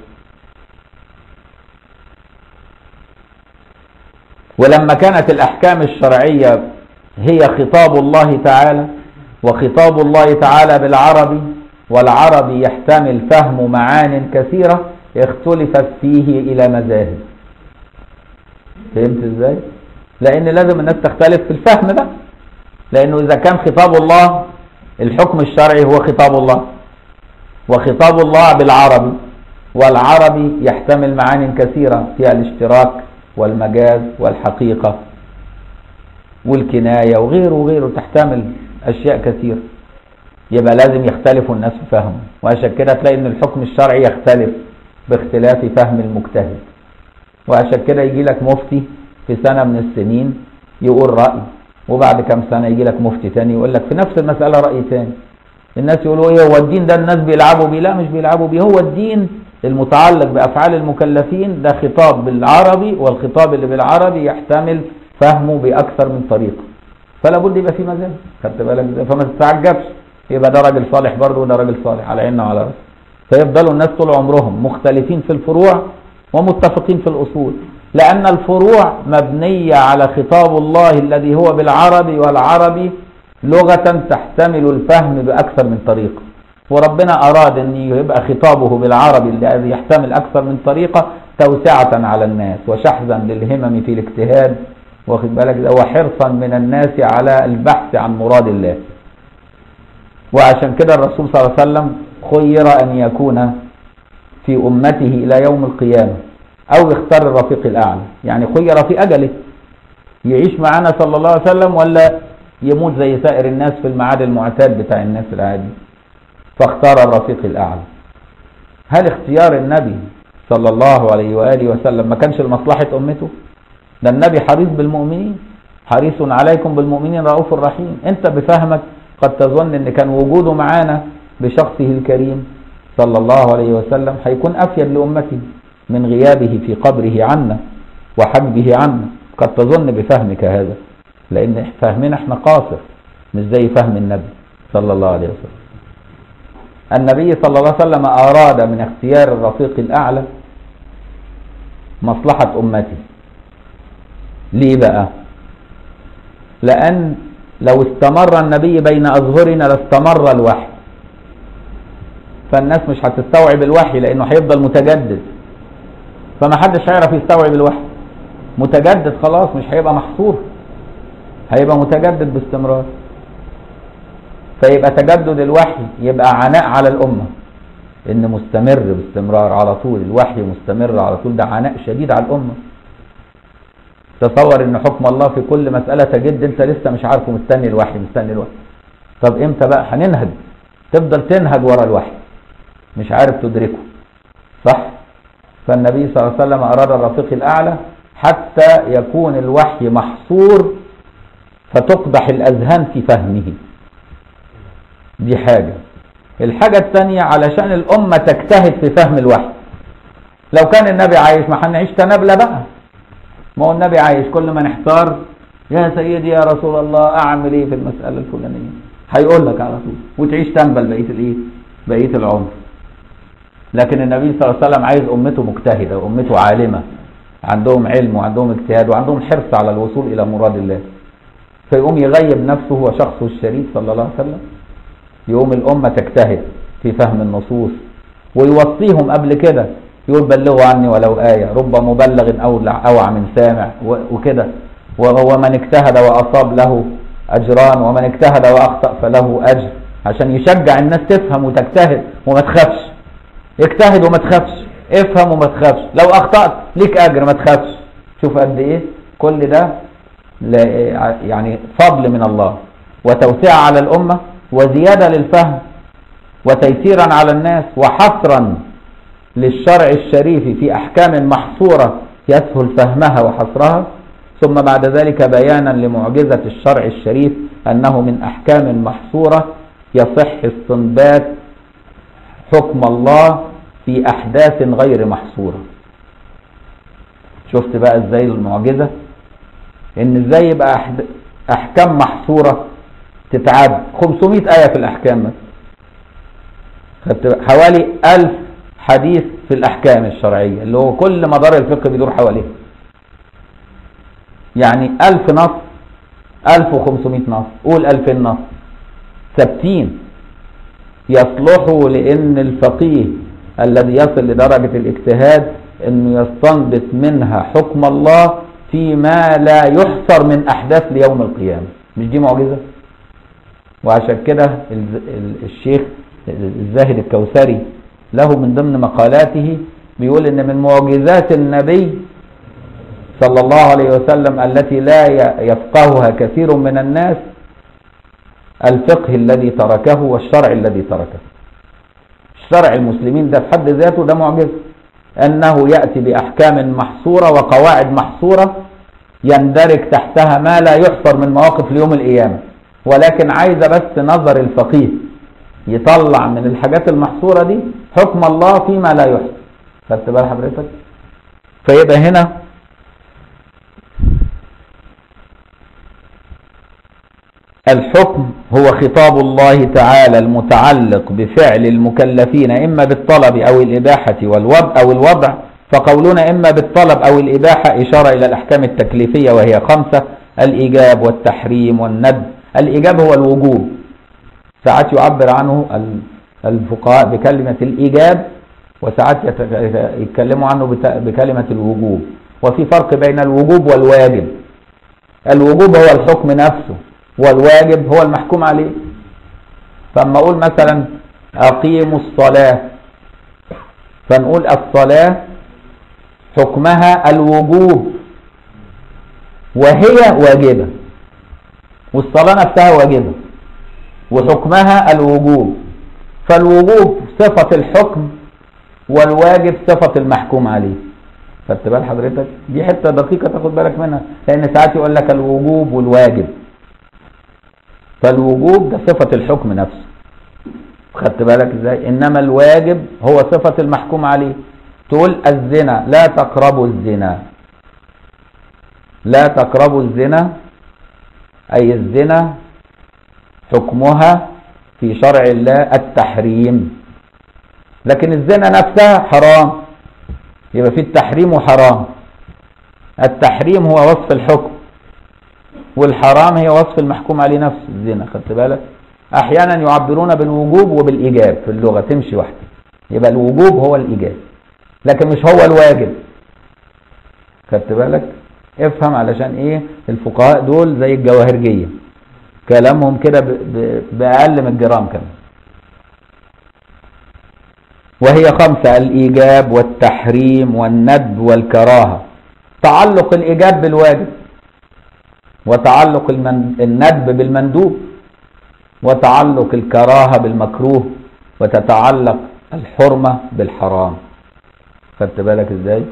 ولما كانت الاحكام الشرعية هي خطاب الله تعالى وخطاب الله تعالى بالعربي والعربي يحتمل فهم معان كثيرة اختلفت فيه إلى مذاهب فهمت ازاي؟ لأن لازم الناس تختلف في الفهم ده لأنه إذا كان خطاب الله الحكم الشرعي هو خطاب الله وخطاب الله بالعربي والعربي يحتمل معان كثيرة فيها الاشتراك والمجاز والحقيقة والكناية وغيره وغيره تحتمل أشياء كثيرة يبقى لازم يختلف الناس في فهمه وعشان كده تلاقي ان الحكم الشرعي يختلف باختلاف فهم المجتهد وعشان كده يجي لك مفتي في سنة من السنين يقول رأي وبعد كم سنة يجي لك مفتي تاني يقول لك في نفس المسألة رأي تاني الناس يقولوا ايه هو الدين ده الناس بيلعبوا بيه لا مش بيلعبوا بيه هو الدين المتعلق بأفعال المكلفين ده خطاب بالعربي والخطاب اللي بالعربي يحتمل فهمه بأكثر من طريقة فلا بد يبقى في مذاهب خدت بالك فما تتعجبش يبقى ده راجل صالح برضه وده راجل صالح على عيننا وعلى راسنا فيفضلوا الناس طول عمرهم مختلفين في الفروع ومتفقين في الأصول لأن الفروع مبنية على خطاب الله الذي هو بالعربي والعربي لغة تحتمل الفهم بأكثر من طريقة وربنا أراد أن يبقى خطابه بالعربي الذي يحتمل أكثر من طريقة توسعة على الناس وشحذا للهمم في الاجتهاد واخد بالك وحرصا من الناس على البحث عن مراد الله وعشان كده الرسول صلى الله عليه وسلم خير أن يكون في أمته إلى يوم القيامة أو يختار الرفيق الأعلى يعني خير في أجله يعيش معنا صلى الله عليه وسلم ولا يموت زي سائر الناس في الميعاد المعتاد بتاع الناس العادي فاختار الرفيق الأعلى هل اختيار النبي صلى الله عليه وآله وسلم ما كانش لمصلحة أمته ده النبي حريص بالمؤمنين حريص عليكم بالمؤمنين رؤوف رحيم انت بفهمك قد تظن ان كان وجوده معانا بشخصه الكريم صلى الله عليه وسلم هيكون افيد لامته من غيابه في قبره عنا وحجبه عنا قد تظن بفهمك هذا لأن فهمنا احنا قاصر مش زي فهم النبي صلى الله عليه وسلم النبي صلى الله عليه وسلم أراد من اختيار الرفيق الأعلى مصلحة أمته ليه بقى لأن لو استمر النبي بين أظهرنا لاستمر الوحي فالناس مش هتستوعب الوحي لأنه هيفضل متجدد فما حدش هيعرف يستوعب الوحي متجدد خلاص مش هيبقى محصور هيبقى متجدد باستمرار فيبقى تجدد الوحي يبقى عناء على الأمة إن مستمر باستمرار على طول الوحي مستمر على طول ده عناء شديد على الأمة تصور إن حكم الله في كل مسألة تجد أنت لسه مش عارفه مستني الوحي مستني الوحي طب إمتى بقى هننهج تفضل تنهج ورا الوحي مش عارف تدركه صح فالنبي صلى الله عليه وسلم أراد الرفيق الأعلى حتى يكون الوحي محصور فتقدح الأذهان في فهمه دي حاجة الحاجة الثانية علشان الأمة تجتهد في فهم الوحي لو كان النبي عايش ما هنعيش تنابلة بقى ما هو النبي عايش كل ما نحتار يا سيدي يا رسول الله أعمل إيه في المسألة الفلانية هيقول لك على طول وتعيش تنبل بقية الإيه بقية العمر لكن النبي صلى الله عليه وسلم عايز أمته مجتهدة وأمته عالمة عندهم علم وعندهم اجتهاد وعندهم حرص على الوصول إلى مراد الله فيقوم يغيب نفسه وشخصه الشريف صلى الله عليه وسلم يقوم الأمة تجتهد في فهم النصوص ويوصيهم قبل كده يقول بلغوا عني ولو آية رب مبلغ أولع أوعى من سامع وكده ومن اجتهد وأصاب له أجران ومن اجتهد وأخطأ فله أجر عشان يشجع الناس تفهم وتجتهد وما تخافش اجتهد وما تخافش افهم وما تخافش لو أخطأت ليك أجر ما تخافش شوف قد إيه كل ده يعني فضل من الله وتوسعة على الأمة وزيادة للفهم وتيسيرا على الناس وحصرا للشرع الشريف في أحكام محصورة يسهل فهمها وحصرها ثم بعد ذلك بيانا لمعجزة الشرع الشريف أنه من أحكام محصورة يصح استنبات حكم الله في أحداث غير محصورة شفت بقى ازاي المعجزة ان ازاي يبقى احكام محصورة تتعد 500 آية في الأحكام مثلا حوالي 1000 حديث في الأحكام الشرعية اللي هو كل مدار الفقه بيدور حواليه يعني 1000 نص 1500 نص قول 2000 نص ثابتين يصلحوا لأن الفقيه الذي يصل لدرجة الاجتهاد أنه يستنبط منها حكم الله فيما لا يحصر من أحداث ليوم القيامة مش دي معجزة؟ وعشان كده الشيخ الزاهد الكوثري له من ضمن مقالاته بيقول ان من معجزات النبي صلى الله عليه وسلم التي لا يفقهها كثير من الناس الفقه الذي تركه والشرع الذي تركه شرع المسلمين ده في حد ذاته ده معجزة أنه يأتي بأحكام محصورة وقواعد محصورة يندرج تحتها ما لا يحصر من مواقف ليوم القيامة ولكن عايزة بس نظر الفقيه يطلع من الحاجات المحصورة دي حكم الله فيما لا يحصر خدت بال حضرتك فيبقى هنا الحكم هو خطاب الله تعالى المتعلق بفعل المكلفين إما بالطلب أو الإباحة والوضع أو الوضع فقولنا إما بالطلب أو الإباحة إشارة إلى الأحكام التكليفية وهي خمسة الإيجاب والتحريم والند الإيجاب هو الوجوب ساعات يعبر عنه الفقهاء بكلمة الإيجاب وساعات يتكلموا عنه بكلمة الوجوب وفي فرق بين الوجوب والواجب الوجوب هو الحكم نفسه والواجب هو المحكوم عليه فاما اقول مثلا اقيموا الصلاة فنقول الصلاة حكمها الوجوب وهي واجبة والصلاة نفسها واجبة وحكمها الوجوب فالوجوب صفة الحكم والواجب صفة المحكوم عليه خدت بال حضرتك دي حتة دقيقة تاخد بالك منها لأن ساعات يقول لك الوجوب والواجب فالوجوب ده صفة الحكم نفسه خدت بالك ازاي انما الواجب هو صفة المحكوم عليه تقول الزنا لا تقربوا الزنا لا تقربوا الزنا أي الزنا حكمها في شرع الله التحريم لكن الزنا نفسها حرام يبقى في التحريم وحرام التحريم هو وصف الحكم والحرام هي وصف المحكوم عليه نفس الزنا خدت بالك احيانا يعبرون بالوجوب وبالايجاب في اللغه تمشي واحده يبقى الوجوب هو الايجاب لكن مش هو الواجب خدت بالك افهم علشان ايه الفقهاء دول زي الجواهرجيه كلامهم كده باقل من الجرام كمان وهي خمسة الإيجاب والتحريم والندب والكراهة تعلق الإيجاب بالواجب وتعلق المن... الندب بالمندوب وتعلق الكراهة بالمكروه وتتعلق الحرمة بالحرام خدت بالك ازاي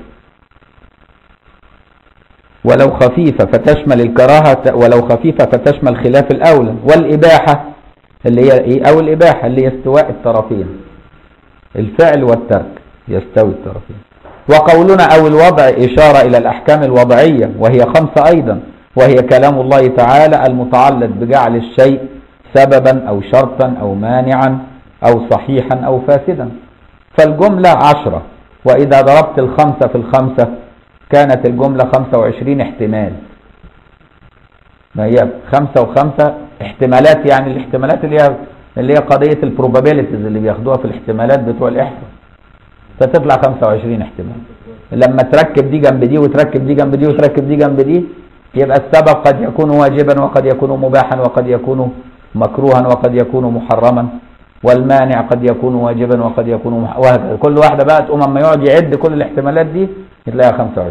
ولو خفيفة فتشمل الكراهة ولو خفيفة فتشمل خلاف الأولى والإباحة اللي هي إيه أو الإباحة اللي هي استواء الطرفين الفعل والترك يستوي الطرفين وقولنا أو الوضع إشارة إلى الأحكام الوضعية وهي خمسة أيضا وهي كلام الله تعالى المتعلق بجعل الشيء سببا أو شرطا أو مانعا أو صحيحا أو فاسدا فالجملة عشرة وإذا ضربت الخمسة في الخمسة كانت الجملة خمسة وعشرين احتمال ما هي خمسة وخمسة احتمالات يعني الاحتمالات اللي هي اللي هي قضية البروبابيلتيز اللي بياخدوها في الاحتمالات بتوع الإحصاء فتطلع 25 احتمال لما تركب دي جنب دي وتركب دي جنب دي وتركب دي جنب دي يبقى السبب قد يكون واجبا وقد يكون مباحا وقد يكون مكروها وقد يكون محرما والمانع قد يكون واجبا وقد يكون وهكذا كل واحده بقى تقوم اما يقعد يعد كل الاحتمالات دي يلاقيها 25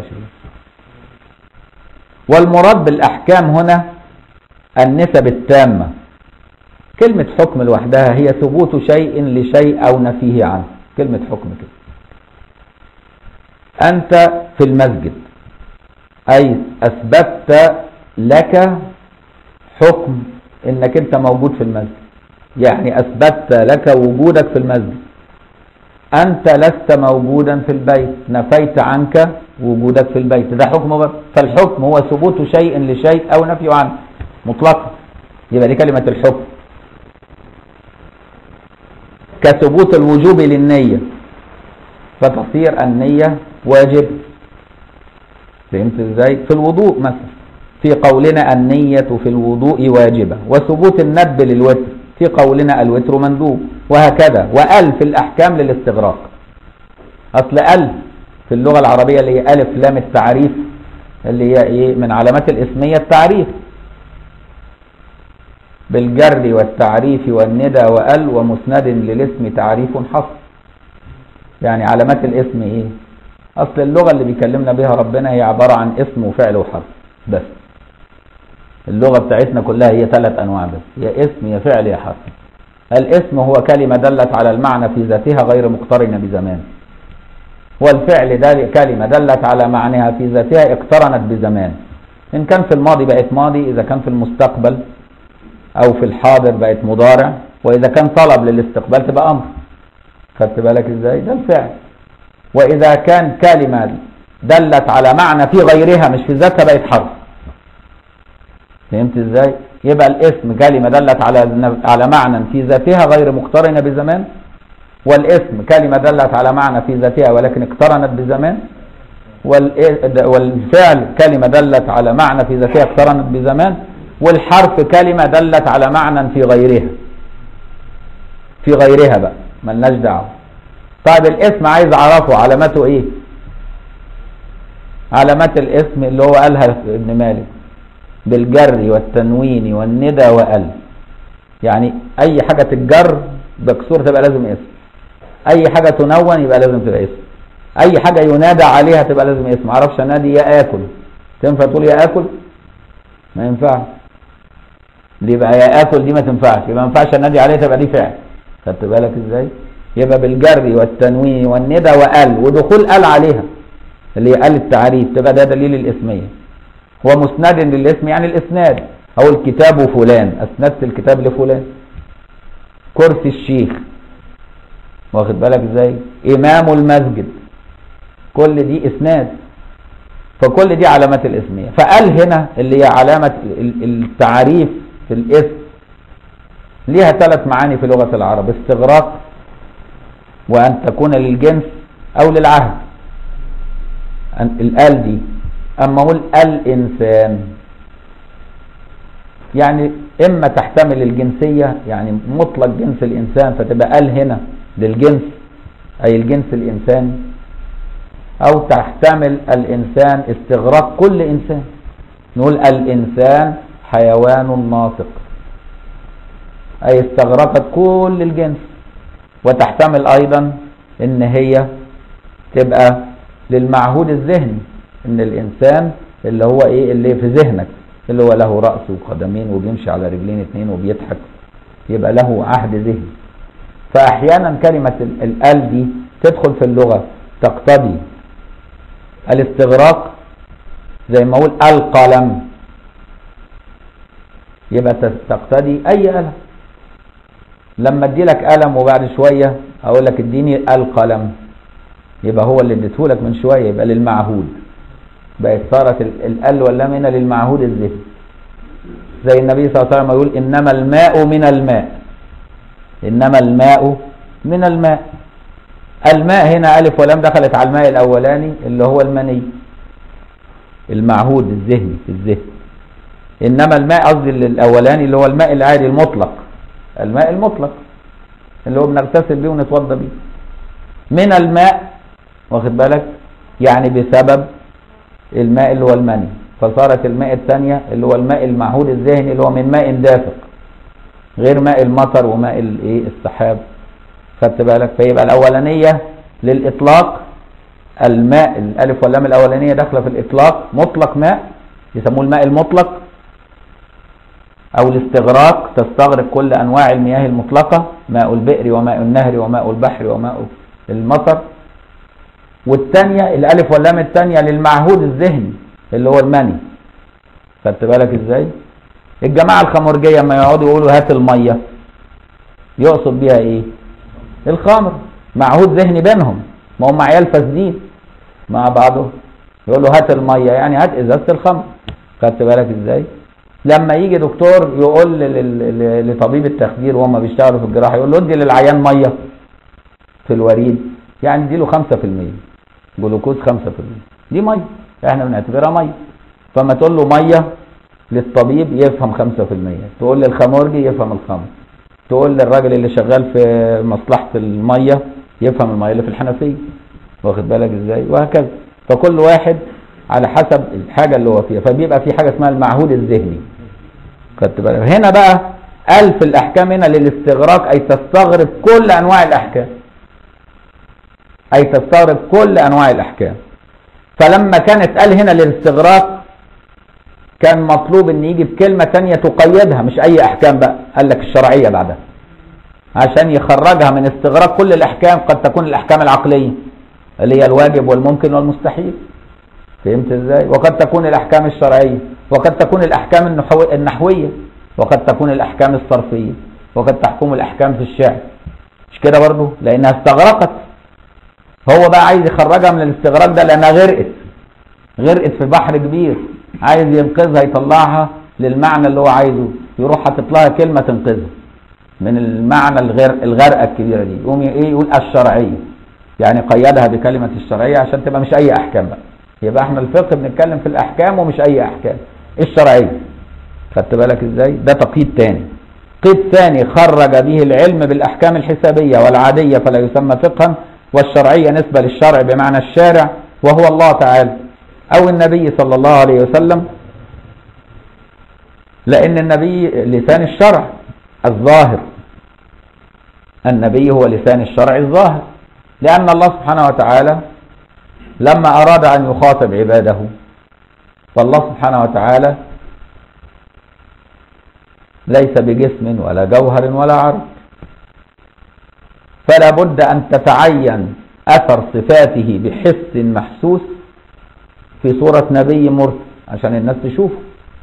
والمراد بالاحكام هنا النسب التامه كلمه حكم لوحدها هي ثبوت شيء لشيء او نفيه عنه كلمه حكم كده انت في المسجد اي اثبتت لك حكم انك انت موجود في المسجد يعني اثبتت لك وجودك في المسجد انت لست موجودا في البيت نفيت عنك وجودك في البيت ده حكم بقى فالحكم هو ثبوت شيء لشيء او نفي عنه مطلقا يبقى دي كلمه الحكم كثبوت الوجوب للنيه فتصير النيه واجب فهمت ازاي في الوضوء مثلا في قولنا النية في الوضوء واجبة وثبوت الندب للوتر في قولنا الوتر مندوب وهكذا وأل في الأحكام للاستغراق أصل أل في اللغة العربية اللي هي ألف لام التعريف اللي هي إيه من علامات الإسمية التعريف بالجر والتعريف والندى وأل ومسند للاسم تعريف حصر يعني علامات الاسم إيه أصل اللغة اللي بيكلمنا بها ربنا هي عبارة عن اسم وفعل وحرف بس اللغة بتاعتنا كلها هي ثلاث أنواع بس يا اسم يا فعل يا حرف الاسم هو كلمة دلت على المعنى في ذاتها غير مقترنة بزمان والفعل ده كلمة دلت على معناها في ذاتها اقترنت بزمان إن كان في الماضي بقت ماضي إذا كان في المستقبل أو في الحاضر بقت مضارع وإذا كان طلب للاستقبال تبقى أمر خدت بالك إزاي ده الفعل وإذا كان كلمة دلت على معنى في غيرها مش في ذاتها بقت حرف فهمت ازاي يبقى الاسم كلمة دلت على على معنى في ذاتها غير مقترنة بزمان والاسم كلمة دلت على معنى في ذاتها ولكن اقترنت بزمان والفعل كلمة دلت على معنى في ذاتها اقترنت بزمان والحرف كلمة دلت على معنى في غيرها في غيرها بقى ملناش دعوه طيب الاسم عايز اعرفه علامته ايه علامات الاسم اللي هو قالها ابن مالك بالجر والتنوين والندى وال يعني اي حاجة تتجر بكسور تبقى لازم اسم اي حاجة تنون يبقى لازم تبقى اسم اي حاجة ينادى عليها تبقى لازم اسم معرفش انادي يا اكل تنفع تقول يا اكل ما ينفعش دي بقى يا اكل دي ما تنفعش يبقى ما ينفعش انادي عليها تبقى دي فعل خدت بالك ازاي يبقى بالجر والتنوين والندى وال ودخول ال عليها اللي هي ال التعريف تبقى ده دليل الاسميه ومسند للاسم يعني الاسناد او الكتاب فلان اسندت الكتاب لفلان كرسي الشيخ واخد بالك ازاي امام المسجد كل دي اسناد فكل دي علامات الاسمية فقال هنا اللي هي علامة ال- التعريف في الاسم ليها ثلاث معاني في لغة العرب استغراق وأن تكون للجنس أو للعهد أن- الآل دي أما أقول الإنسان يعني إما تحتمل الجنسية يعني مطلق جنس الإنسان فتبقى ال هنا للجنس أي الجنس الإنساني أو تحتمل الإنسان استغراق كل إنسان نقول الإنسان حيوان ناطق أي استغرقت كل الجنس وتحتمل أيضا إن هي تبقى للمعهود الذهني إن الإنسان اللي هو إيه اللي في ذهنك اللي هو له رأس وقدمين وبيمشي على رجلين اتنين وبيضحك يبقى له عهد ذهني فأحيانا كلمة ال- الآل دي تدخل في اللغة تقتضي الاستغراق زي ما اقول القلم يبقى تس- تقتضي اي قلم لما ادي لك قلم وبعد شويه اقول لك اديني القلم يبقى هو اللي اديته لك من شويه يبقى للمعهود بقت صارت ال- الال واللام هنا للمعهود الذهني زي النبي صلى الله عليه وسلم يقول انما الماء من الماء انما الماء من الماء الماء هنا ألف ولام دخلت على الماء الأولاني اللي هو المني المعهود الذهني في الذهن إنما الماء قصدي الأولاني اللي هو الماء العادي المطلق الماء المطلق اللي هو بنغتسل بيه ونتوضى بيه من الماء واخد بالك يعني بسبب الماء اللي هو المني فصارت الماء الثانية اللي هو الماء المعهود الذهني اللي هو من ماء دافق غير ماء المطر وماء الايه السحاب خدت بالك فيبقى الاولانيه للاطلاق الماء الالف واللام الاولانيه داخله في الاطلاق مطلق ماء يسموه الماء المطلق او الاستغراق تستغرق كل انواع المياه المطلقه ماء البئر وماء النهر وماء البحر وماء المطر والثانيه الالف واللام الثانيه للمعهود الذهني اللي هو المني خدت بالك ازاي الجماعه الخمرجيه لما يقعدوا يقولوا هات الميه يقصد بيها ايه الخمر معهود ذهني بينهم ما هم عيال فاسدين مع بعضهم يقول له هات الميه يعني هات ازازه الخمر خدت بالك ازاي لما يجي دكتور يقول لل- لل- لطبيب التخدير وهم بيشتغلوا في الجراحه يقول له ادي للعيان ميه في الوريد يعني اديله 5% جلوكوز 5% دي ميه احنا بنعتبرها ميه فما تقول له ميه للطبيب يفهم 5% تقول للخمرجي يفهم الخمر تقول للراجل اللي شغال في مصلحة المية يفهم المية اللي في الحنفية واخد بالك ازاي وهكذا فكل واحد على حسب الحاجة اللي هو فيها فبيبقى في حاجة اسمها المعهود الذهني خدت بالك هنا بقى ألف الأحكام هنا للاستغراق أي تستغرق كل أنواع الأحكام أي تستغرق كل أنواع الأحكام فلما كانت قال هنا للاستغراق كان مطلوب ان يجي بكلمة تانية تقيدها مش اي احكام بقى قال لك الشرعية بعدها عشان يخرجها من استغراق كل الاحكام قد تكون الاحكام العقلية اللي هي الواجب والممكن والمستحيل فهمت ازاي وقد تكون الاحكام الشرعية وقد تكون الاحكام النحو- النحوية وقد تكون الاحكام الصرفية وقد تحكم الاحكام في الشعر مش كده برضو لانها استغرقت هو بقى عايز يخرجها من الاستغراق ده لانها غرقت غرقت في بحر كبير عايز ينقذها يطلعها للمعنى اللي هو عايزه يروح حاطط لها كلمه تنقذها من المعنى الغير الغرقه الكبيره دي يقوم ايه يقول الشرعيه يعني قيدها بكلمه الشرعيه عشان تبقى مش اي احكام بقى يبقى احنا الفقه بنتكلم في الاحكام ومش اي احكام الشرعيه خدت بالك ازاي ده تقييد تاني قيد ثاني خرج به العلم بالاحكام الحسابيه والعاديه فلا يسمى فقها والشرعيه نسبه للشرع بمعنى الشارع وهو الله تعالى او النبي صلى الله عليه وسلم لان النبي لسان الشرع الظاهر النبي هو لسان الشرع الظاهر لان الله سبحانه وتعالى لما اراد ان يخاطب عباده فالله سبحانه وتعالى ليس بجسم ولا جوهر ولا عرض فلا بد ان تتعين اثر صفاته بحس محسوس في صورة نبي مرسل عشان الناس تشوفه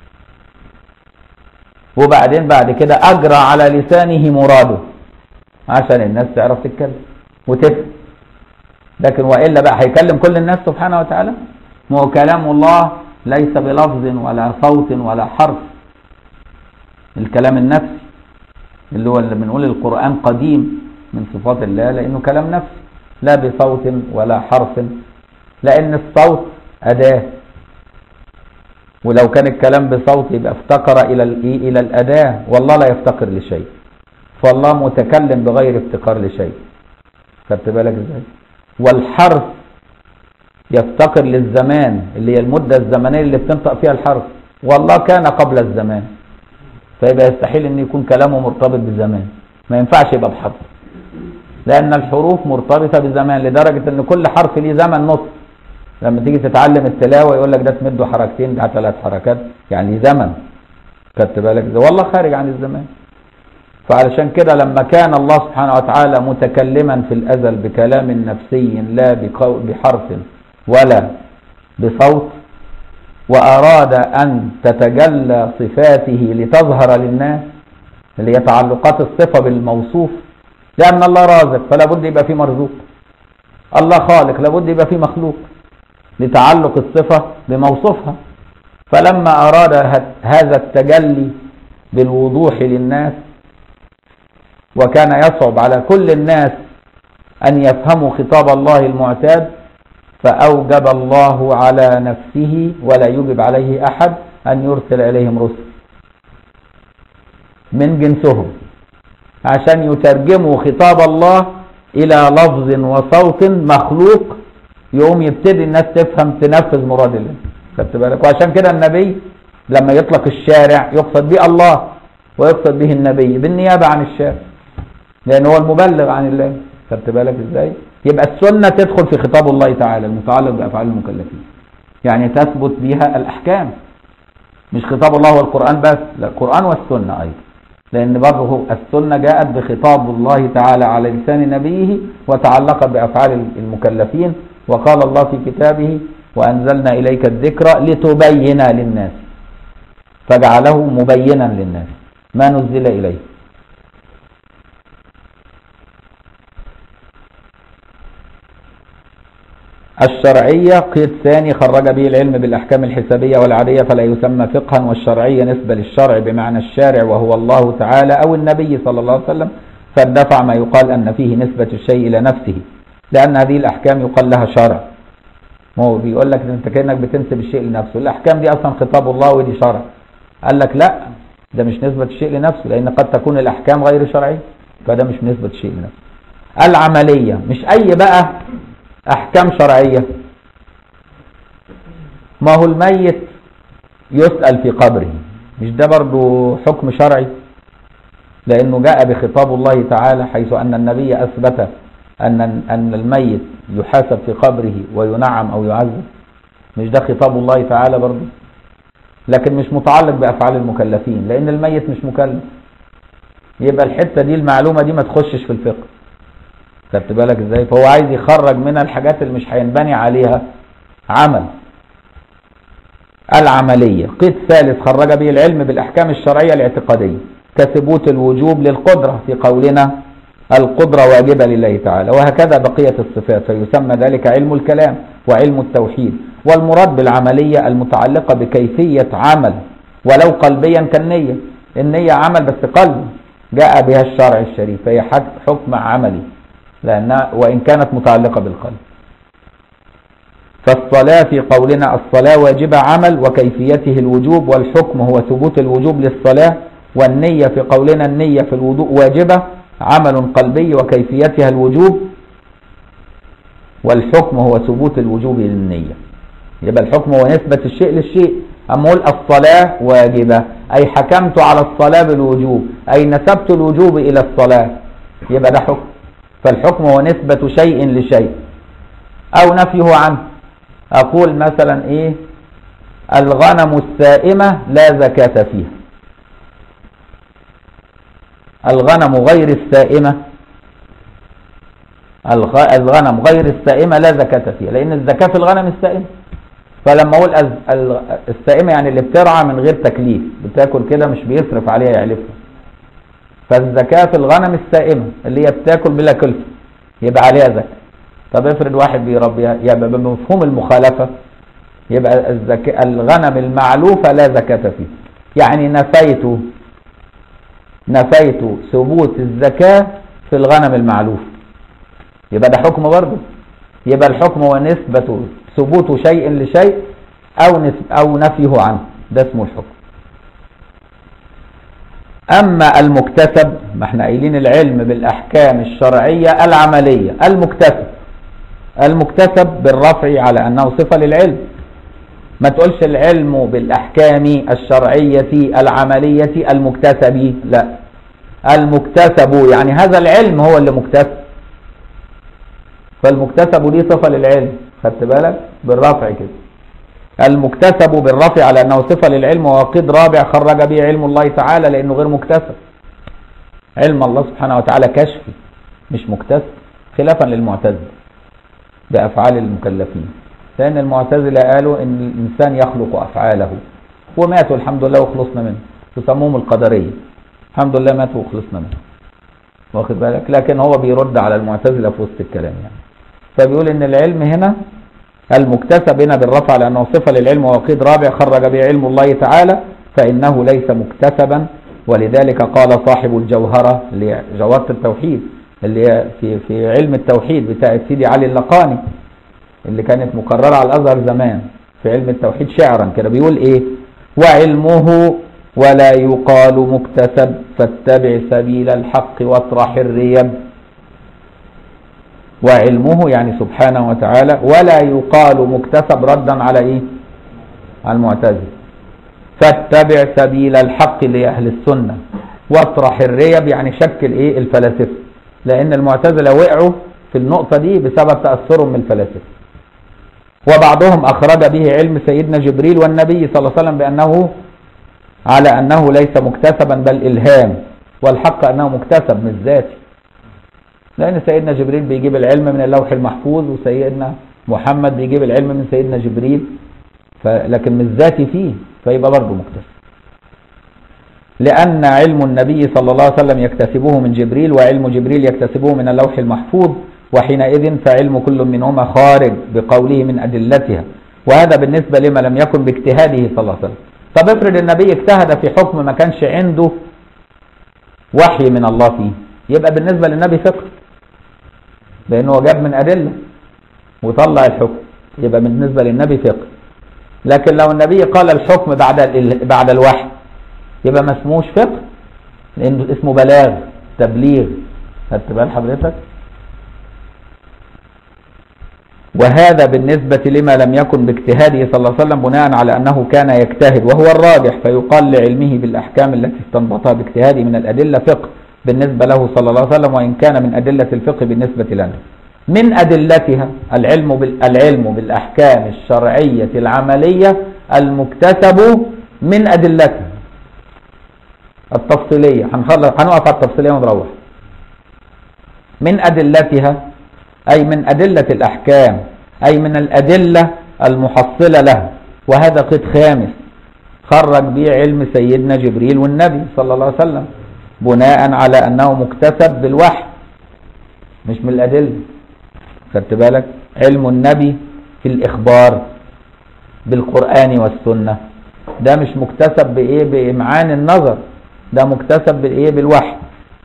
وبعدين بعد كده أجرى على لسانه مراده عشان الناس تعرف تتكلم وتفهم لكن وإلا بقى هيكلم كل الناس سبحانه وتعالى ما هو كلام الله ليس بلفظ ولا صوت ولا حرف الكلام النفسي اللي هو اللي بنقول القرآن قديم من صفات الله لأنه كلام نفسي لا بصوت ولا حرف لأن الصوت أداة ولو كان الكلام بصوت يبقى افتقر إلى إلى الأداة والله لا يفتقر لشيء فالله متكلم بغير افتقار لشيء خدت بالك ازاي والحرف يفتقر للزمان اللي هي المدة الزمنية اللي بتنطق فيها الحرف والله كان قبل الزمان فيبقى يستحيل ان يكون كلامه مرتبط بزمان ما ينفعش يبقى بحرف لان الحروف مرتبطة بزمان لدرجة ان كل حرف ليه زمن نص لما تيجي تتعلم التلاوة يقول لك ده تمده حركتين ده ثلاث حركات يعني زمن خدت بالك ده والله خارج عن الزمان فعلشان كده لما كان الله سبحانه وتعالى متكلما في الأزل بكلام نفسي لا بحرف ولا بصوت وأراد أن تتجلى صفاته لتظهر للناس اللي هي تعلقات الصفة بالموصوف لأن الله رازق فلا بد يبقى فيه مرزوق الله خالق لابد يبقى فيه مخلوق لتعلق الصفة بموصوفها فلما أراد هذا التجلي بالوضوح للناس وكان يصعب على كل الناس أن يفهموا خطاب الله المعتاد فأوجب الله على نفسه ولا يوجب عليه أحد أن يرسل إليهم رسل من جنسهم عشان يترجموا خطاب الله إلى لفظ وصوت مخلوق يقوم يبتدي الناس تفهم تنفذ مراد الله خدت بالك وعشان كده النبي لما يطلق الشارع يقصد به الله ويقصد به النبي بالنيابة عن الشارع لأن هو المبلغ عن الله خدت بالك ازاي يبقى السنة تدخل في خطاب الله تعالى المتعلق بأفعال المكلفين يعني تثبت بها الأحكام مش خطاب الله والقرآن بس لا القرآن والسنة أيضا لأن برضه السنة جاءت بخطاب الله تعالى على لسان نبيه وتعلقت بأفعال المكلفين وقال الله في كتابه وأنزلنا إليك الذكر لتبين للناس فجعله مبينا للناس ما نزل إليه الشرعية قيد ثاني خرج به العلم بالأحكام الحسابية والعادية فلا يسمى فقها والشرعية نسبة للشرع بمعنى الشارع وهو الله تعالى أو النبي صلى الله عليه وسلم فالدفع ما يقال أن فيه نسبة الشيء إلى نفسه لأن هذه الأحكام يقال لها شرع ما هو بيقول لك أنت كأنك بتنسب الشيء لنفسه الأحكام دي أصلا خطاب الله ودي شرع قال لك لا ده مش نسبة الشيء لنفسه لأن قد تكون الأحكام غير شرعية فده مش نسبة الشيء لنفسه العملية مش أي بقى أحكام شرعية ما هو الميت يسأل في قبره مش ده برضو حكم شرعي لأنه جاء بخطاب الله تعالى حيث أن النبي أثبت أن أن الميت يحاسب في قبره وينعم أو يعذب مش ده خطاب الله تعالى برضو لكن مش متعلق بأفعال المكلفين لأن الميت مش مكلف يبقى الحتة دي المعلومة دي ما تخشش في الفقه خدت بالك ازاي فهو عايز يخرج منها الحاجات اللي مش هينبني عليها عمل العملية قيد ثالث خرج به العلم بالأحكام الشرعية الاعتقادية كثبوت الوجوب للقدرة في قولنا القدرة واجبة لله تعالى وهكذا بقية الصفات فيسمى ذلك علم الكلام وعلم التوحيد والمراد بالعملية المتعلقة بكيفية عمل ولو قلبيا كالنية النية عمل بس قلب جاء بها الشرع الشريف فهي حكم عملي لأنها وإن كانت متعلقة بالقلب فالصلاة في قولنا الصلاة واجبة عمل وكيفيته الوجوب والحكم هو ثبوت الوجوب للصلاة والنية في قولنا النية في الوضوء واجبة عمل قلبي وكيفيتها الوجوب والحكم هو ثبوت الوجوب للنية يبقى الحكم هو نسبة الشيء للشيء أما أقول الصلاة واجبة أي حكمت على الصلاة بالوجوب أي نسبت الوجوب إلى الصلاة يبقى ده حكم فالحكم هو نسبة شيء لشيء أو نفيه عنه أقول مثلا إيه الغنم السائمة لا زكاة فيها الغنم غير السائمة الغنم غير السائمة لا زكاة فيها لأن الزكاة في الغنم السائمة فلما أقول السائمة يعني اللي بترعى من غير تكليف بتاكل كده مش بيصرف عليها يعلفها فالزكاة في الغنم السائمة اللي هي بتاكل بلا كلفة يبقى عليها زكاة طب افرض واحد بيربيها يبقى بمفهوم المخالفة يبقى الزكاة الغنم المعلوفة لا زكاة فيه يعني نفيت نفيت ثبوت الزكاة في الغنم المعلوف يبقى ده حكم برضه يبقى الحكم هو نسبة ثبوت شيء لشيء أو أو نفيه عنه ده اسمه الحكم أما المكتسب ما احنا قايلين العلم بالأحكام الشرعية العملية المكتسب المكتسب بالرفع على أنه صفة للعلم ما تقولش العلم بالأحكام الشرعية العملية المكتسب لا المكتسب يعني هذا العلم هو اللي مكتسب فالمكتسب دي صفة للعلم خدت بالك بالرفع كده المكتسب بالرفع على أنه صفة للعلم وقيد رابع خرج به علم الله تعالى لأنه غير مكتسب علم الله سبحانه وتعالى كشفي مش مكتسب خلافا للمعتزلة بأفعال المكلفين لأن المعتزلة قالوا إن الإنسان يخلق أفعاله وماتوا الحمد لله وخلصنا منه يسموهم القدرية الحمد لله ماتوا وخلصنا منه واخد بالك لكن هو بيرد على المعتزلة في وسط الكلام يعني فبيقول إن العلم هنا المكتسب هنا بالرفع لأنه صفة للعلم وقيد رابع خرج به علم الله تعالى فإنه ليس مكتسبا ولذلك قال صاحب الجوهرة اللي جوهرة التوحيد اللي هي في في علم التوحيد بتاع سيدي علي اللقاني اللي كانت مكررة على الأزهر زمان في علم التوحيد شعرا كده بيقول إيه وعلمه ولا يقال مكتسب فاتبع سبيل الحق واطرح الريب وعلمه يعني سبحانه وتعالى ولا يقال مكتسب ردا على ايه على المعتزله فاتبع سبيل الحق لأهل السنة واطرح الريب يعني شكل ايه الفلاسفة لان المعتزلة وقعوا في النقطة دي بسبب تأثرهم من الفلاسفة وبعضهم أخرج به علم سيدنا جبريل والنبي صلى الله عليه وسلم بأنه على أنه ليس مكتسبا بل إلهام والحق أنه مكتسب مش ذاتي لأن سيدنا جبريل بيجيب العلم من اللوح المحفوظ وسيدنا محمد بيجيب العلم من سيدنا جبريل لكن مش ذاتي فيه فيبقى برضه مكتسب لأن علم النبي صلى الله عليه وسلم يكتسبه من جبريل وعلم جبريل يكتسبه من اللوح المحفوظ وحينئذ فعلم كل منهما خارج بقوله من أدلتها وهذا بالنسبة لما لم يكن باجتهاده صلى الله عليه وسلم طب افرض النبي اجتهد في حكم ما كانش عنده وحي من الله فيه يبقى بالنسبة للنبي فقه لأنه جاب من أدلة وطلع الحكم يبقى بالنسبة للنبي فقه لكن لو النبي قال الحكم بعد بعد الوحي يبقى ما اسموش فقه لأنه اسمه بلاغ تبليغ خدت بال حضرتك وهذا بالنسبة لما لم يكن باجتهاده صلى الله عليه وسلم بناء على أنه كان يجتهد وهو الراجح فيقال لعلمه بالأحكام التي استنبطها باجتهاده من الأدلة فقه بالنسبة له صلى الله عليه وسلم وإن كان من أدلة الفقه بالنسبة لنا من أدلتها العلم العلم بالأحكام الشرعية العملية المكتسب من أدلتها التفصيلية هنقف على التفصيلية ونروح من أدلتها أي من أدلة الأحكام أي من الأدلة المحصلة لها وهذا قد خامس خرج به علم سيدنا جبريل والنبي صلى الله عليه وسلم بناء على أنه مكتسب بالوحي مش من الأدلة خدت بالك علم النبي في الإخبار بالقرآن والسنة ده مش مكتسب بإيه بإمعان النظر ده مكتسب بالإيه بالوحي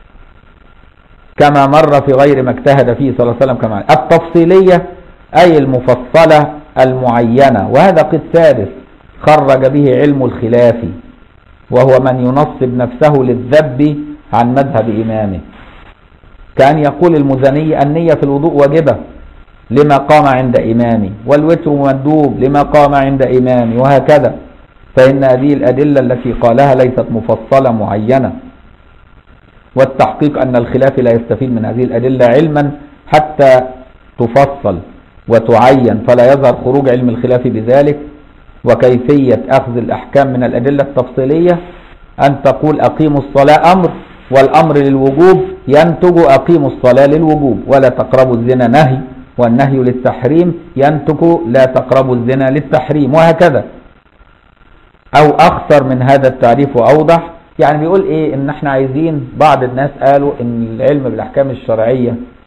كما مر في غير ما اجتهد فيه صلى الله عليه وسلم كما التفصيلية أي المفصلة المعينة وهذا قد سادس خرج به علم الخلاف وهو من ينصب نفسه للذب عن مذهب إمامه كأن يقول المزني النية في الوضوء واجبة لما قام عند إمامي والوتر مندوب لما قام عند إمامي وهكذا فإن هذه الأدلة التي قالها ليست مفصلة معينة والتحقيق أن الخلاف لا يستفيد من هذه الأدلة علما حتى تفصل وتعين فلا يظهر خروج علم الخلاف بذلك وكيفية أخذ الأحكام من الأدلة التفصيلية أن تقول أقيموا الصلاة أمر والأمر للوجوب ينتج أقيموا الصلاة للوجوب ولا تقربوا الزنا نهي والنهي للتحريم ينتج لا تقربوا الزنا للتحريم وهكذا أو أخطر من هذا التعريف وأوضح يعني بيقول إيه إن إحنا عايزين بعض الناس قالوا إن العلم بالأحكام الشرعية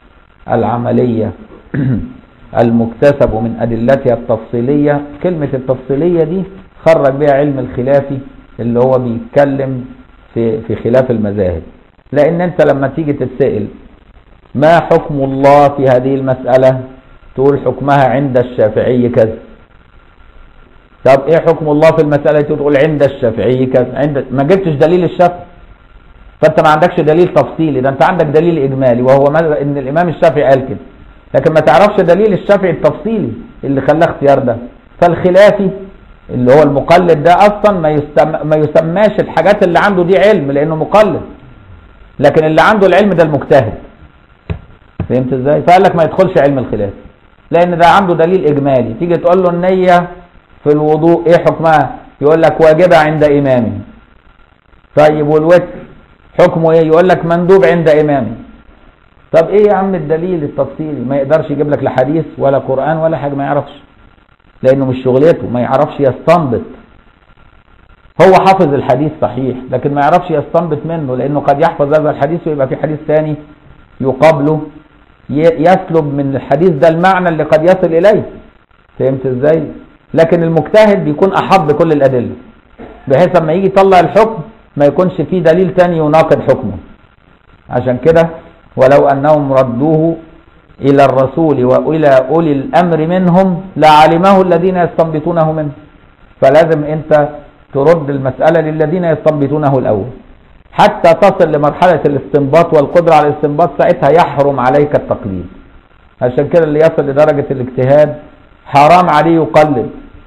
العملية المكتسب من أدلتها التفصيلية كلمة التفصيلية دي خرج بها علم الخلافي اللي هو بيتكلم في, في خلاف المذاهب لأن أنت لما تيجي تتسأل ما حكم الله في هذه المسألة تقول حكمها عند الشافعي كذا طب ايه حكم الله في المسألة تقول عند الشافعي كذا عند ما جبتش دليل الشافعي فانت ما عندكش دليل تفصيلي ده انت عندك دليل اجمالي وهو ان الامام الشافعي قال كده لكن ما تعرفش دليل الشافعي التفصيلي اللي خلاه اختيار ده فالخلافي اللي هو المقلد ده اصلا ما يستم... ما يسماش الحاجات اللي عنده دي علم لانه مقلد لكن اللي عنده العلم ده المجتهد فهمت ازاي فقال لك ما يدخلش علم الخلاف لان ده عنده دليل اجمالي تيجي تقول له النيه في الوضوء ايه حكمها يقول لك واجبه عند امامه طيب والوتر حكمه ايه يقول لك مندوب عند امامه طب ايه يا عم الدليل التفصيلي ما يقدرش يجيب لك لا حديث ولا قران ولا حاجه ما يعرفش لانه مش شغلته ما يعرفش يستنبط هو حافظ الحديث صحيح لكن ما يعرفش يستنبط منه لانه قد يحفظ هذا الحديث ويبقى في حديث ثاني يقابله يسلب من الحديث ده المعنى اللي قد يصل اليه فهمت ازاي لكن المجتهد بيكون احب كل الادله بحيث لما يجي يطلع الحكم ما يكونش فيه دليل تاني يناقض حكمه عشان كده ولو انهم ردوه الى الرسول والى اولي الامر منهم لعلمه الذين يستنبطونه منه فلازم انت ترد المساله للذين يستنبطونه الاول حتى تصل لمرحله الاستنباط والقدره على الاستنباط ساعتها يحرم عليك التقليد عشان كده اللي يصل لدرجه الاجتهاد حرام عليه يقلد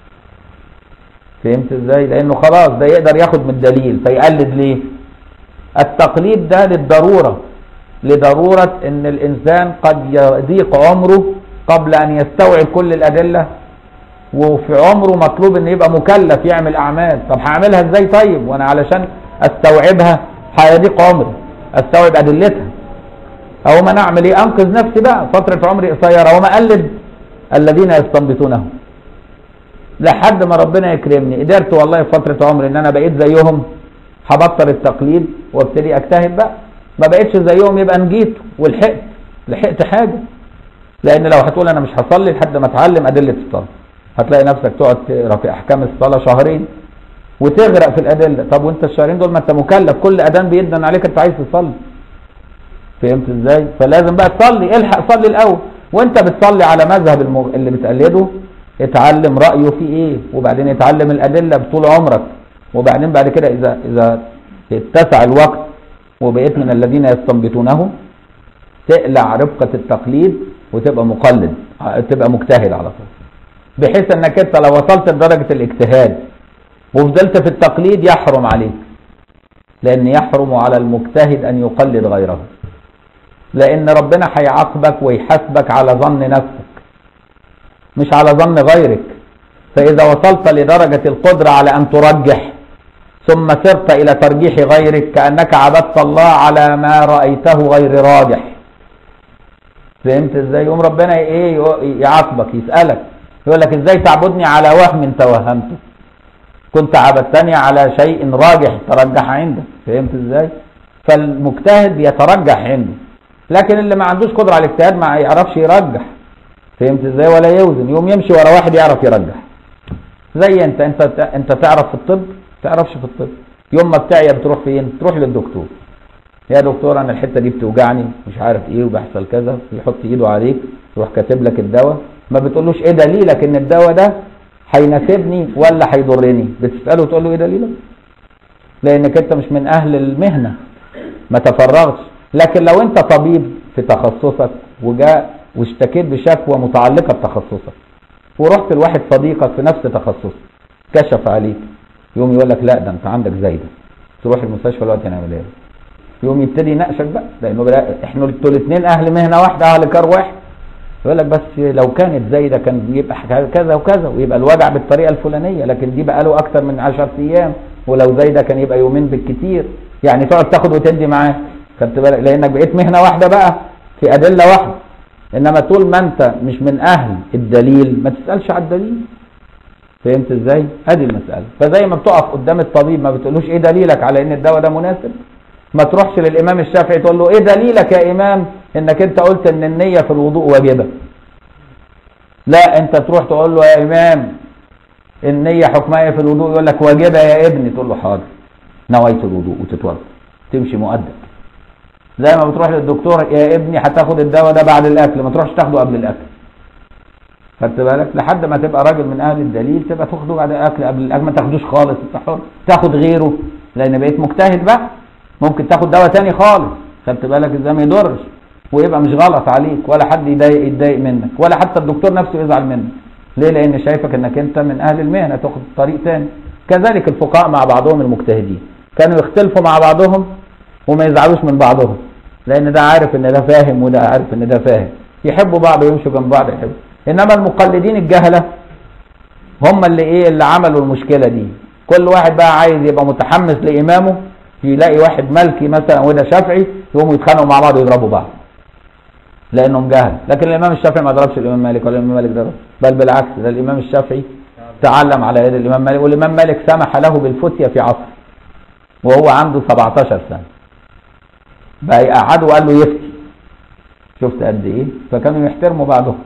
فهمت ازاي لانه خلاص ده يقدر ياخد من الدليل فيقلد ليه التقليد ده للضروره لضروره ان الانسان قد يضيق عمره قبل ان يستوعب كل الادله وفي عمره مطلوب ان يبقى مكلف يعمل اعمال طب هعملها ازاي طيب وانا علشان استوعبها هيضيق عمري استوعب ادلتها او ما نعمل ايه انقذ نفسي بقى فتره عمري قصيره وما اقلد الذين يستنبطونه لحد ما ربنا يكرمني قدرت والله في فتره عمري ان انا بقيت زيهم هبطل التقليد وابتدي اجتهد بقى ما بقتش زيهم يبقى نجيت ولحقت لحقت حاجه لان لو هتقول انا مش هصلي لحد ما اتعلم ادله الصلاه هتلاقي نفسك تقعد تقرا في احكام الصلاه شهرين وتغرق في الادله طب وانت الشهرين دول ما انت مكلف كل اذان بيدن عليك انت عايز تصلي فهمت ازاي فلازم بقى تصلي الحق صلي الاول وانت بتصلي على مذهب المغ... اللي بتقلده اتعلم رايه في ايه وبعدين اتعلم الادله بطول عمرك وبعدين بعد كده اذا اذا اتسع الوقت وبقيت من الذين يستنبطونه تقلع رفقه التقليد وتبقى مقلد تبقى مجتهد على طول بحيث انك انت لو وصلت لدرجه الاجتهاد وفضلت في التقليد يحرم عليك لان يحرم على المجتهد ان يقلد غيره لان ربنا هيعاقبك ويحاسبك على ظن نفسك مش على ظن غيرك فاذا وصلت لدرجه القدره على ان ترجح ثم سرت الى ترجيح غيرك كانك عبدت الله على ما رايته غير راجح فهمت ازاي يقوم ربنا ايه يعاقبك يسالك يقول لك ازاي تعبدني على وهم توهمته كنت عبدتني على شيء راجح ترجح عندك فهمت ازاي فالمجتهد يترجح عنده لكن اللي ما عندوش قدره على الاجتهاد ما يعرفش يرجح فهمت ازاي ولا يوزن يوم يمشي ورا واحد يعرف يرجح زي انت انت انت تعرف في الطب تعرفش في الطب يوم ما بتعيا بتروح فين تروح للدكتور يا دكتور انا الحته دي بتوجعني مش عارف ايه وبيحصل كذا يحط ايده عليك يروح كاتب لك الدواء ما بتقولوش ايه دليلك ان الدواء ده هيناسبني ولا هيضرني بتساله تقول له ايه دليلك لانك انت مش من اهل المهنه ما تفرغش لكن لو انت طبيب في تخصصك وجاء واشتكيت بشكوى متعلقه بتخصصك ورحت لواحد صديقك في نفس تخصصك كشف عليك يوم يقول لك لا ده انت عندك زايده تروح المستشفى دلوقتي نعمل ايه يوم يبتدي يناقشك بقى لانه بلا احنا انتوا الاثنين اهل مهنه واحده اهل كار واحد يقول لك بس لو كانت زايده كان يبقى كذا وكذا ويبقى الوجع بالطريقه الفلانيه لكن دي بقى له اكتر من 10 ايام ولو زايده كان يبقى يومين بالكتير يعني تقعد تاخد وتدي معاه خدت بالك لانك بقيت مهنه واحده بقى في ادله واحده انما طول ما انت مش من اهل الدليل ما تسالش على الدليل فهمت ازاي ادي المساله فزي ما بتقف قدام الطبيب ما بتقولوش ايه دليلك على ان الدواء ده مناسب ما تروحش للامام الشافعي تقول له ايه دليلك يا امام انك انت قلت ان النية في الوضوء واجبة لا انت تروح تقول له يا امام النية حكمها إيه في الوضوء يقول لك واجبة يا ابني تقول له حاضر نويت الوضوء وتتوضا تمشي مؤدب زي ما بتروح للدكتور يا ابني هتاخد الدواء ده بعد الاكل ما تروحش تاخده قبل الاكل خدت بالك لحد ما تبقى راجل من اهل الدليل تبقى تاخده بعد الاكل قبل الاكل ما تاخدوش خالص انت حر تاخد غيره لان بقيت مجتهد بقى ممكن تاخد دواء تاني خالص خدت بالك ازاي ما يضرش ويبقى مش غلط عليك ولا حد يضايق يتضايق منك ولا حتى الدكتور نفسه يزعل منك ليه لان شايفك انك انت من اهل المهنه تاخد طريق تاني كذلك الفقهاء مع بعضهم المجتهدين كانوا يختلفوا مع بعضهم وما يزعلوش من بعضهم لان ده عارف ان ده فاهم وده عارف ان ده فاهم يحبوا بعض ويمشوا جنب بعض يحبوا انما المقلدين الجهله هم اللي ايه اللي عملوا المشكله دي كل واحد بقى عايز يبقى متحمس لامامه يلاقي واحد ملكي مثلا وده شافعي يقوموا يتخانقوا مع بعض ويضربوا بعض لانهم جهل لكن الامام الشافعي ما ضربش الامام مالك ولا الامام مالك ضرب بل بالعكس ده الامام الشافعي تعلم على يد الامام مالك والامام مالك سمح له بالفتية في عصر وهو عنده 17 سنه بقى يقعده وقال له يفتي شفت قد ايه فكانوا يحترموا بعضهم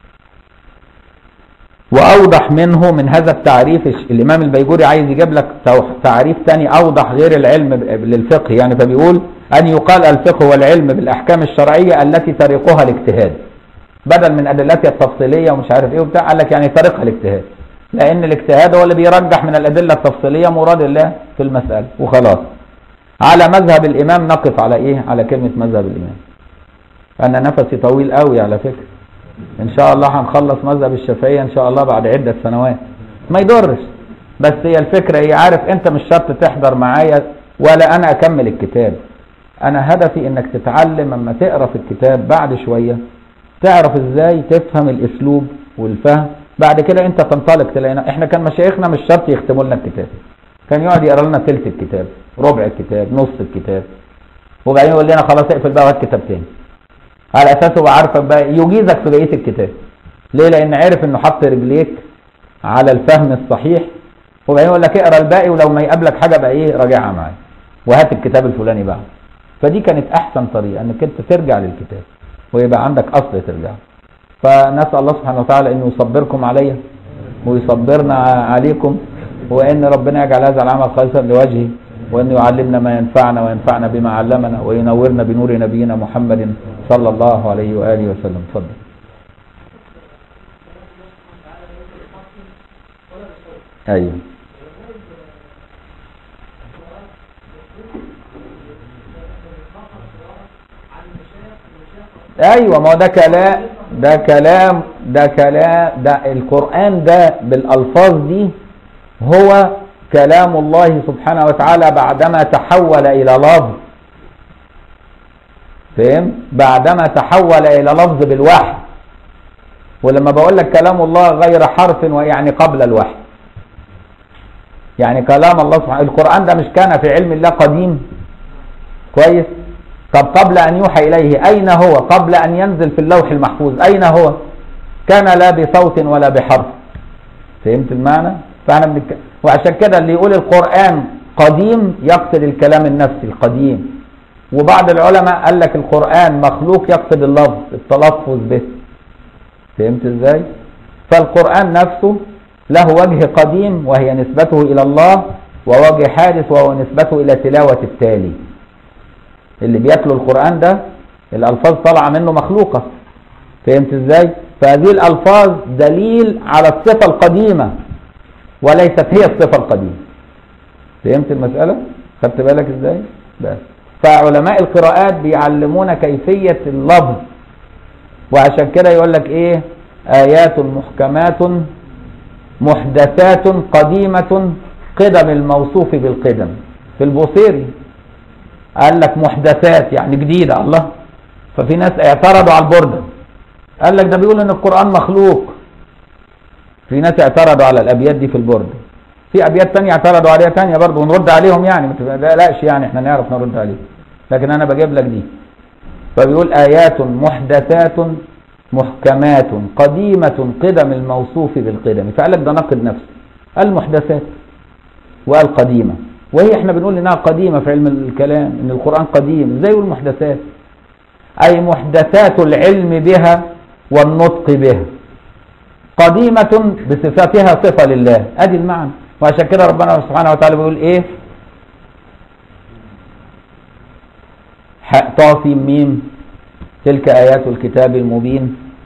واوضح منه من هذا التعريف الامام البيجوري عايز يجيب لك تعريف تاني اوضح غير العلم للفقه يعني فبيقول ان يقال الفقه هو العلم بالاحكام الشرعيه التي طريقها الاجتهاد بدل من ادلتها التفصيليه ومش عارف ايه وبتاع قال لك يعني طريقها الاجتهاد لان الاجتهاد هو اللي بيرجح من الادله التفصيليه مراد الله في المساله وخلاص على مذهب الامام نقف على ايه على كلمه مذهب الامام انا نفسي طويل قوي على فكره ان شاء الله هنخلص مذهب الشافعيه ان شاء الله بعد عده سنوات ما يضرش بس هي الفكره هي عارف انت مش شرط تحضر معايا ولا انا اكمل الكتاب انا هدفي انك تتعلم اما تقرا في الكتاب بعد شويه تعرف ازاي تفهم الاسلوب والفهم بعد كده انت تنطلق تلاقينا احنا كان مشايخنا مش شرط يختموا لنا الكتاب كان يقعد يقرا لنا ثلث الكتاب ربع الكتاب نص الكتاب وبعدين يقول لنا خلاص اقفل بقى وهات كتاب تاني على اساس هو عارفك بقى يجيزك في بقيه الكتاب ليه لان عرف انه حط رجليك على الفهم الصحيح وبعدين يقول لك اقرا الباقي ولو ما يقابلك حاجه بقى ايه راجعها معايا وهات الكتاب الفلاني بقى فدي كانت احسن طريقه انك انت ترجع للكتاب ويبقى عندك اصل ترجع فنسال الله سبحانه وتعالى انه يصبركم عليا ويصبرنا عليكم وان ربنا يجعل هذا العمل خالصا لوجهه وأن يعلمنا ما ينفعنا وينفعنا بما علمنا وينورنا بنور نبينا محمد صلى الله عليه وآله وسلم تفضل أيوه ايوه ما هو ده كلام ده كلام ده كلام ده القران ده بالالفاظ دي هو كلام الله سبحانه وتعالى بعدما تحول إلى لفظ فهم بعدما تحول إلى لفظ بالوحي ولما بقول لك كلام الله غير حرف ويعني قبل الوحي يعني كلام الله سبحانه القرآن ده مش كان في علم الله قديم كويس طب قبل أن يوحى إليه أين هو قبل أن ينزل في اللوح المحفوظ أين هو كان لا بصوت ولا بحرف فهمت المعنى فاحنا بنك... وعشان كده اللي يقول القرآن قديم يقصد الكلام النفسي القديم وبعض العلماء قال لك القرآن مخلوق يقصد اللفظ التلفظ به فهمت ازاي فالقرآن نفسه له وجه قديم وهي نسبته إلى الله ووجه حادث وهو نسبته إلى تلاوة التالي اللي بيتلو القرآن ده الألفاظ طالعة منه مخلوقة فهمت ازاي فهذه الألفاظ دليل على الصفة القديمة وليست هي الصفة القديمة فهمت المسألة خدت بالك ازاي بس فعلماء القراءات بيعلمونا كيفية اللفظ وعشان كده يقول لك ايه آيات محكمات محدثات قديمة قدم الموصوف بالقدم في البوصيري قال لك محدثات يعني جديدة الله ففي ناس اعترضوا على البردة قال لك ده بيقول ان القرآن مخلوق في ناس اعترضوا على الابيات دي في البرد في ابيات تانية اعترضوا عليها تانية برضه ونرد عليهم يعني ما تقلقش يعني احنا نعرف نرد عليهم لكن انا بجيب لك دي فبيقول ايات محدثات محكمات قديمة قدم الموصوف بالقدم فقال لك ده نقد نفسه المحدثات وقال قديمة وهي احنا بنقول انها قديمة في علم الكلام ان القرآن قديم ازاي يقول محدثات أي محدثات العلم بها والنطق بها قديمة بصفاتها صفة لله ادي المعنى وعشان كده ربنا سبحانه وتعالى بيقول ايه حق طاسيم ميم تلك آيات الكتاب المبين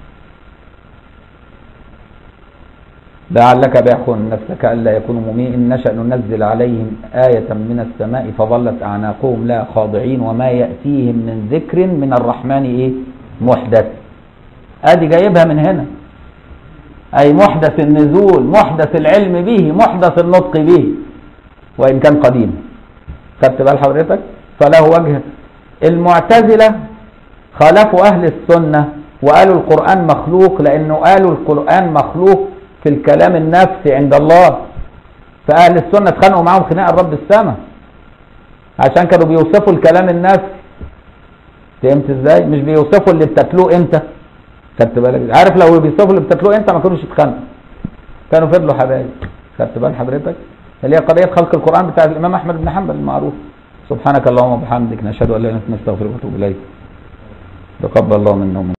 لعلك باخع نفسك ألا يكونوا مؤمنين إن نشأ ننزل عليهم آية من السماء فظلت أعناقهم لا خاضعين وما يأتيهم من ذكر من الرحمن إيه محدث ادي جايبها من هنا أي محدث النزول محدث العلم به محدث النطق به وإن كان قديم خدت بال حضرتك فله وجه المعتزلة خالفوا أهل السنة وقالوا القرآن مخلوق لأنه قالوا القرآن مخلوق في الكلام النفسي عند الله فأهل السنة اتخانقوا معاهم خناقة رب السماء عشان كانوا بيوصفوا الكلام النفسي فهمت ازاي؟ مش بيوصفوا اللي بتاكلوه انت خدت بالك عارف لو بيوصفوا اللي بتاكلوه انت ما كانوش اتخانقوا كانوا فضلوا حبايب خدت بال حضرتك؟ اللي هي قضية خلق القرآن بتاع الإمام أحمد بن حنبل المعروف سبحانك اللهم وبحمدك نشهد أن لا إله إلا أنت نستغفرك ونتوب إليك تقبل الله منا ومنكم